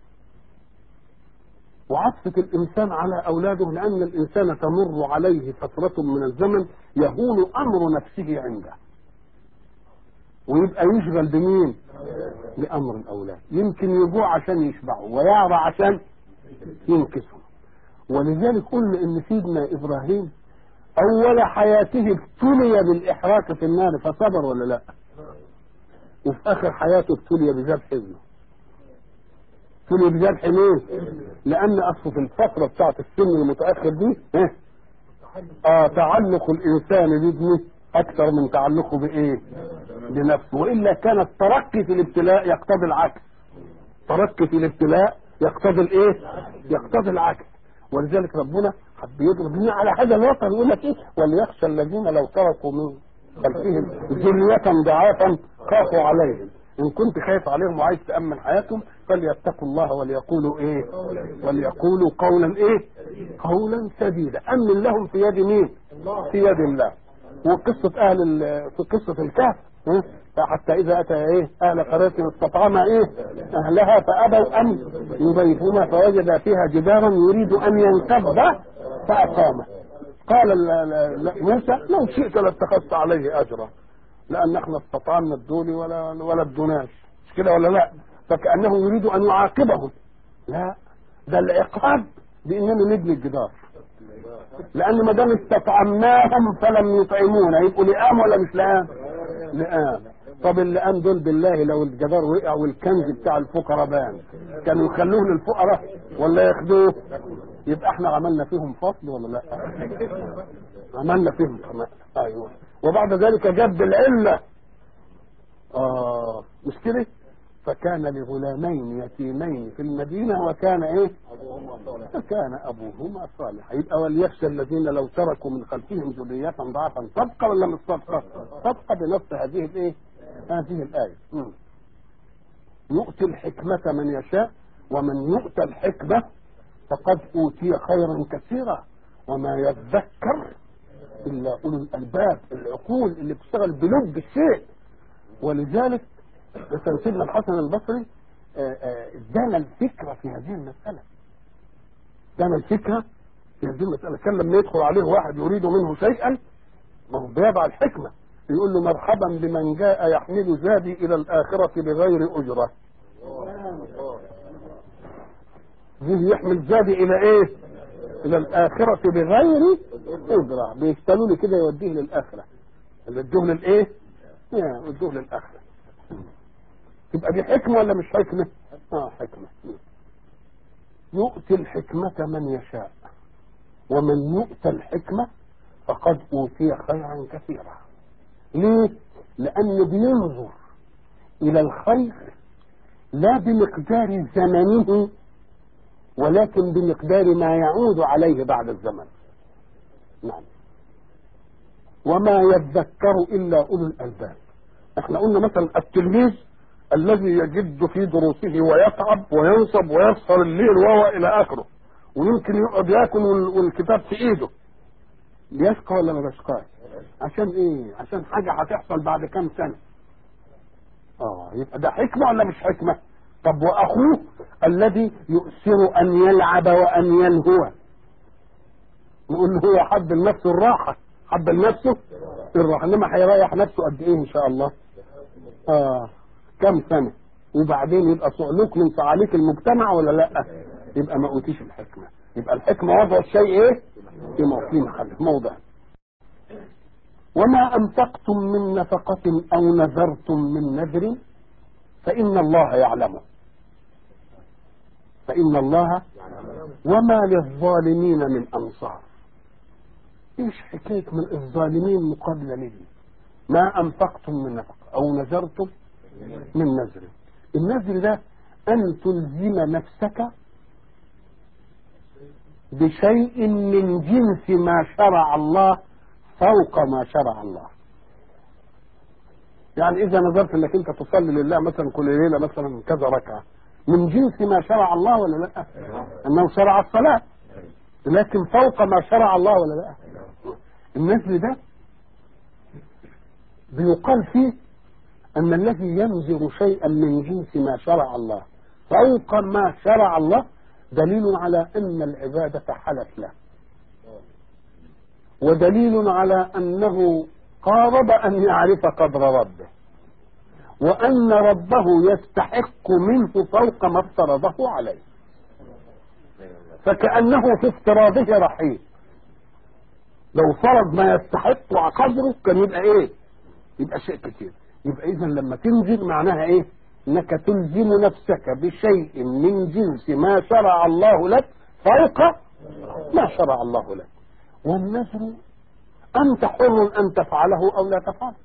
وعطفة الإنسان على أولاده لأن الإنسان تمر عليه فترة من الزمن يهون أمر نفسه عنده ويبقى يشغل بمين بأمر الأولاد يمكن يجوع عشان يشبعوا ويعرى عشان ينكسوا ولذلك قلنا إن سيدنا إبراهيم أول حياته ابتلي بالإحراق في النار فصبر ولا لا وفي آخر حياته ابتلي بذبح ابنه ابتلي بذبح ليه؟ لأن أصله في الفترة بتاعت السن المتأخر دي اه, آه تعلق الإنسان بابنه أكثر من تعلقه بإيه؟ بنفسه وإلا كان الترقي في الابتلاء يقتضي العكس ترقي في الابتلاء يقتضي الإيه؟ يقتضي العكس ولذلك ربنا حب يضرب لنا على هذا الوطن يقول لك ايه وليخشى الذين لو تركوا من خلفهم ذرية ضعافا خافوا عليهم ان كنت خايف عليهم وعايز تامن حياتهم فليتقوا الله وليقولوا ايه وليقولوا قولا ايه قولا سديدا امن لهم في يد مين في يد الله وقصة اهل في قصة الكهف حتى اذا اتى ايه اهل قرية استطعم ايه اهلها فابوا ان يبيتوها فوجد فيها جدارا يريد ان ينقض فاقامه قال موسى لو شئت لاتخذت عليه اجرا لان احنا استطعنا الدول ولا ولا ادوناش مش كده ولا لا فكانه يريد ان يعاقبهم لا ده العقاب باننا نبني الجدار لان ما دام استطعمناهم فلم يطعمونا يبقوا لئام ولا مش لئام؟ لئام طب اللئام دول بالله لو الجدار وقع والكنز بتاع الفقراء بان كانوا يخلوه للفقراء ولا ياخدوه؟ يبقى احنا عملنا فيهم فصل ولا لا؟ عملنا فيهم كمان ايوه وبعد ذلك جد العله اه مش كده؟ فكان لغلامين يتيمين في المدينة وكان ايه فكان ابوهما صالحا يبقى وليخشى الذين لو تركوا من خلفهم ذرية ضعفا صدقة ولا مش صدقة صدقة بنفس هذه الايه هذه الآية مم. يؤتي الحكمة من يشاء ومن يؤتى الحكمة فقد أوتي خيرا كثيرا وما يذكر إلا أولو الألباب العقول اللي بتشتغل بلب الشيء ولذلك مثلا سيدنا الحسن البصري آه، آه، ادانا الفكرة في هذه المسألة ادانا الفكرة في هذه المسألة كان لما يدخل عليه واحد يريد منه شيئا ما هو بيضع الحكمة يقول له مرحبا بمن جاء يحمل زادي إلى الآخرة بغير أجرة يجي يحمل زادي إلى إيه؟ إلى الآخرة بغير أجرة بيشتلوا لي كده يوديه للآخرة اللي ادوه للإيه؟ يا ادوه للآخرة تبقى دي حكمة ولا مش حكمة؟ اه حكمة يؤتي الحكمة من يشاء ومن يؤتى الحكمة فقد أوتي خيرا كثيرا ليه؟ لأنه بينظر إلى الخير لا بمقدار زمنه ولكن بمقدار ما يعود عليه بعد الزمن نعم وما يذكر إلا أولو الألباب احنا قلنا مثلا التلميذ الذي يجد في دروسه ويتعب وينصب ويسهر الليل وهو الى اخره ويمكن يقعد ياكل وال- والكتاب في ايده بيشقى ولا ما بيشقاش عشان ايه عشان حاجه هتحصل بعد كام سنه اه يبقى ده حكمه ولا مش حكمه طب واخوه الذي يؤثر ان يلعب وان يلهو نقول له هو حب لنفسه الراحه حب لنفسه الراحه انما هيريح نفسه قد ايه ان شاء الله اه كم سنة وبعدين يبقى صعلوك من صعاليك المجتمع ولا لا يبقى ما اوتيش الحكمة يبقى الحكمة وضع الشيء ايه في مو- في محله موضع وما انفقتم من نفقة او نذرتم من نذر فان الله يعلمه فان الله وما للظالمين من انصار ايش حكاية من الظالمين مقابلة ليه ما انفقتم من نفقة او نذرتم من نذر النذر ده أن تلزم نفسك بشيء من جنس ما شرع الله فوق ما شرع الله يعني إذا نذرت أنك أنت تصلي لله مثلا كل ليلة مثلا كذا ركعة من جنس ما شرع الله ولا لا أنه شرع الصلاة لكن فوق ما شرع الله ولا لا النذر ده بيقال فيه أن الذي ينذر شيئا من جنس ما شرع الله فوق ما شرع الله دليل على أن العبادة حلت له ودليل على أنه قارب أن يعرف قدر ربه وأن ربه يستحق منه فوق ما افترضه عليه فكأنه في افتراضه رحيم لو فرض ما يستحق قدره كان يبقى ايه يبقى شيء كتير يبقى اذا لما تنزل معناها ايه انك تلزم نفسك بشيء من جنس ما شرع الله لك فوق ما شرع الله لك والنذر انت حر ان تفعله او لا تفعله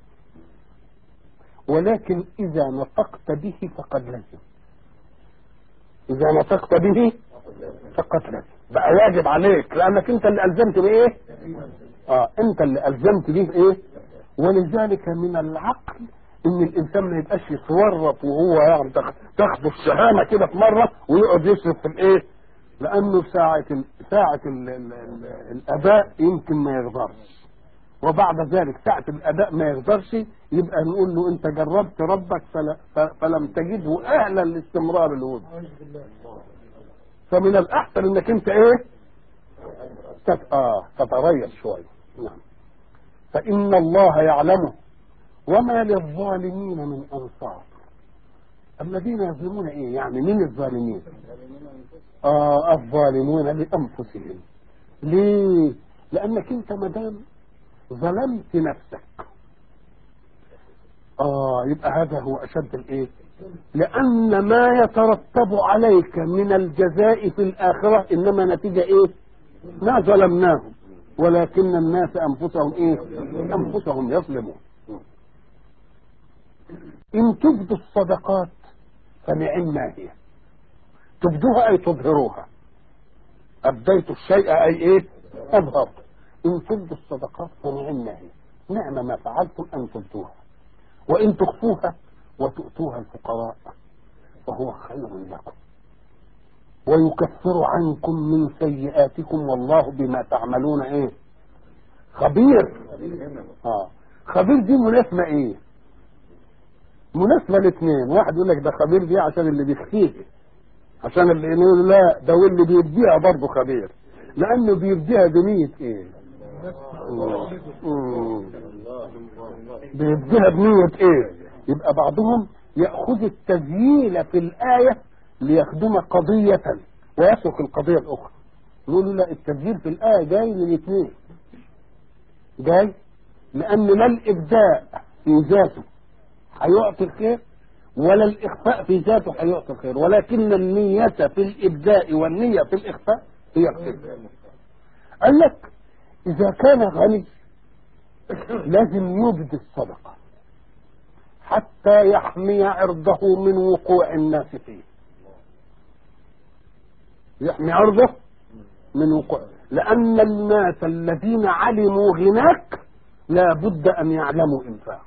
ولكن اذا نطقت به فقد لزم اذا نطقت به فقد لزم بقى واجب عليك لانك انت اللي الزمت بايه اه انت اللي الزمت به ايه ولذلك من العقل ان الانسان ما يبقاش يتورط وهو يعني تاخ- تاخده الشهامه كده في مره ويقعد يصرف في الايه لانه ساعه ال... ساعه ال... ال... ال... الاداء يمكن ما يقدرش وبعد ذلك ساعة الأداء ما يقدرش يبقى نقول له أنت جربت ربك فل... ف... فلم تجده أهلا لاستمرار الوضع فمن الأحسن أنك أنت إيه؟ تت... آه تتريث شوية نعم فإن الله يعلمه وما للظالمين من أنصار الذين يظلمون إيه يعني من الظالمين آه الظالمون لأنفسهم ليه لأنك أنت مدام ظلمت نفسك آه يبقى هذا هو أشد الإيه لأن ما يترتب عليك من الجزاء في الآخرة إنما نتيجة إيه ما ظلمناهم ولكن الناس أنفسهم إيه أنفسهم يظلمون إن تبدوا الصدقات فنعم هي تبدوها أي تظهروها أبديت الشيء أي إيه أظهر إن تبدوا الصدقات فنعم هي نعم ما فعلتم أن تبدوها وإن تخفوها وتؤتوها الفقراء فهو خير لكم ويكفر عنكم من سيئاتكم والله بما تعملون ايه خبير اه خبير دي مناسبة ايه مناسبة الاثنين واحد يقول لك ده خبير دي عشان اللي بيخفيه عشان اللي يقول لا ده واللي بيديها برضه خبير لانه بيديها بنية ايه مم. بيديها بنية ايه يبقى بعضهم يأخذ التذييل في الآية ليخدم قضية ويترك القضية الأخرى يقولوا لا التذييل في الآية جاي للاثنين جاي لأن لا الإبداء في ذاته هيعطي الخير ولا الإخفاء في ذاته هيعطي الخير ولكن النية في الإبداء والنية في الإخفاء هي الخير قال لك إذا كان غني لازم يبدي الصدقة حتى يحمي عرضه من وقوع الناس فيه يحمي عرضه من وقوع لأن الناس الذين علموا غناك لا بد أن يعلموا إنفاق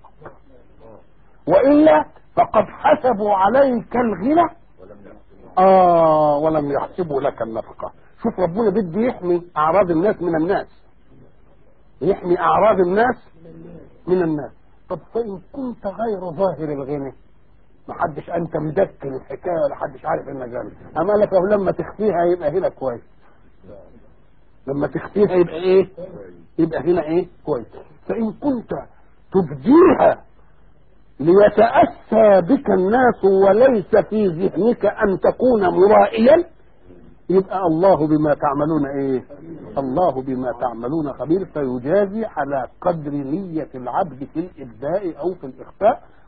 وإلا فقد حسبوا عليك الغنى آه ولم يحسبوا لك النفقة شوف ربنا بده يحمي أعراض الناس من الناس يحمي أعراض الناس من الناس طب فإن كنت غير ظاهر الغنى محدش أنت مدكن الحكاية ولا حدش عارف إنك غني أما لك لو لما تخفيها يبقى هنا كويس لما تخفيها يبقى إيه يبقى هنا إيه كويس فإن كنت تبديها ليتأسى بك الناس وليس في ذهنك أن تكون مرائيا يبقى الله بما تعملون ايه الله بما تعملون خبير فيجازي على قدر نية العبد في الإبداء أو في الإخفاء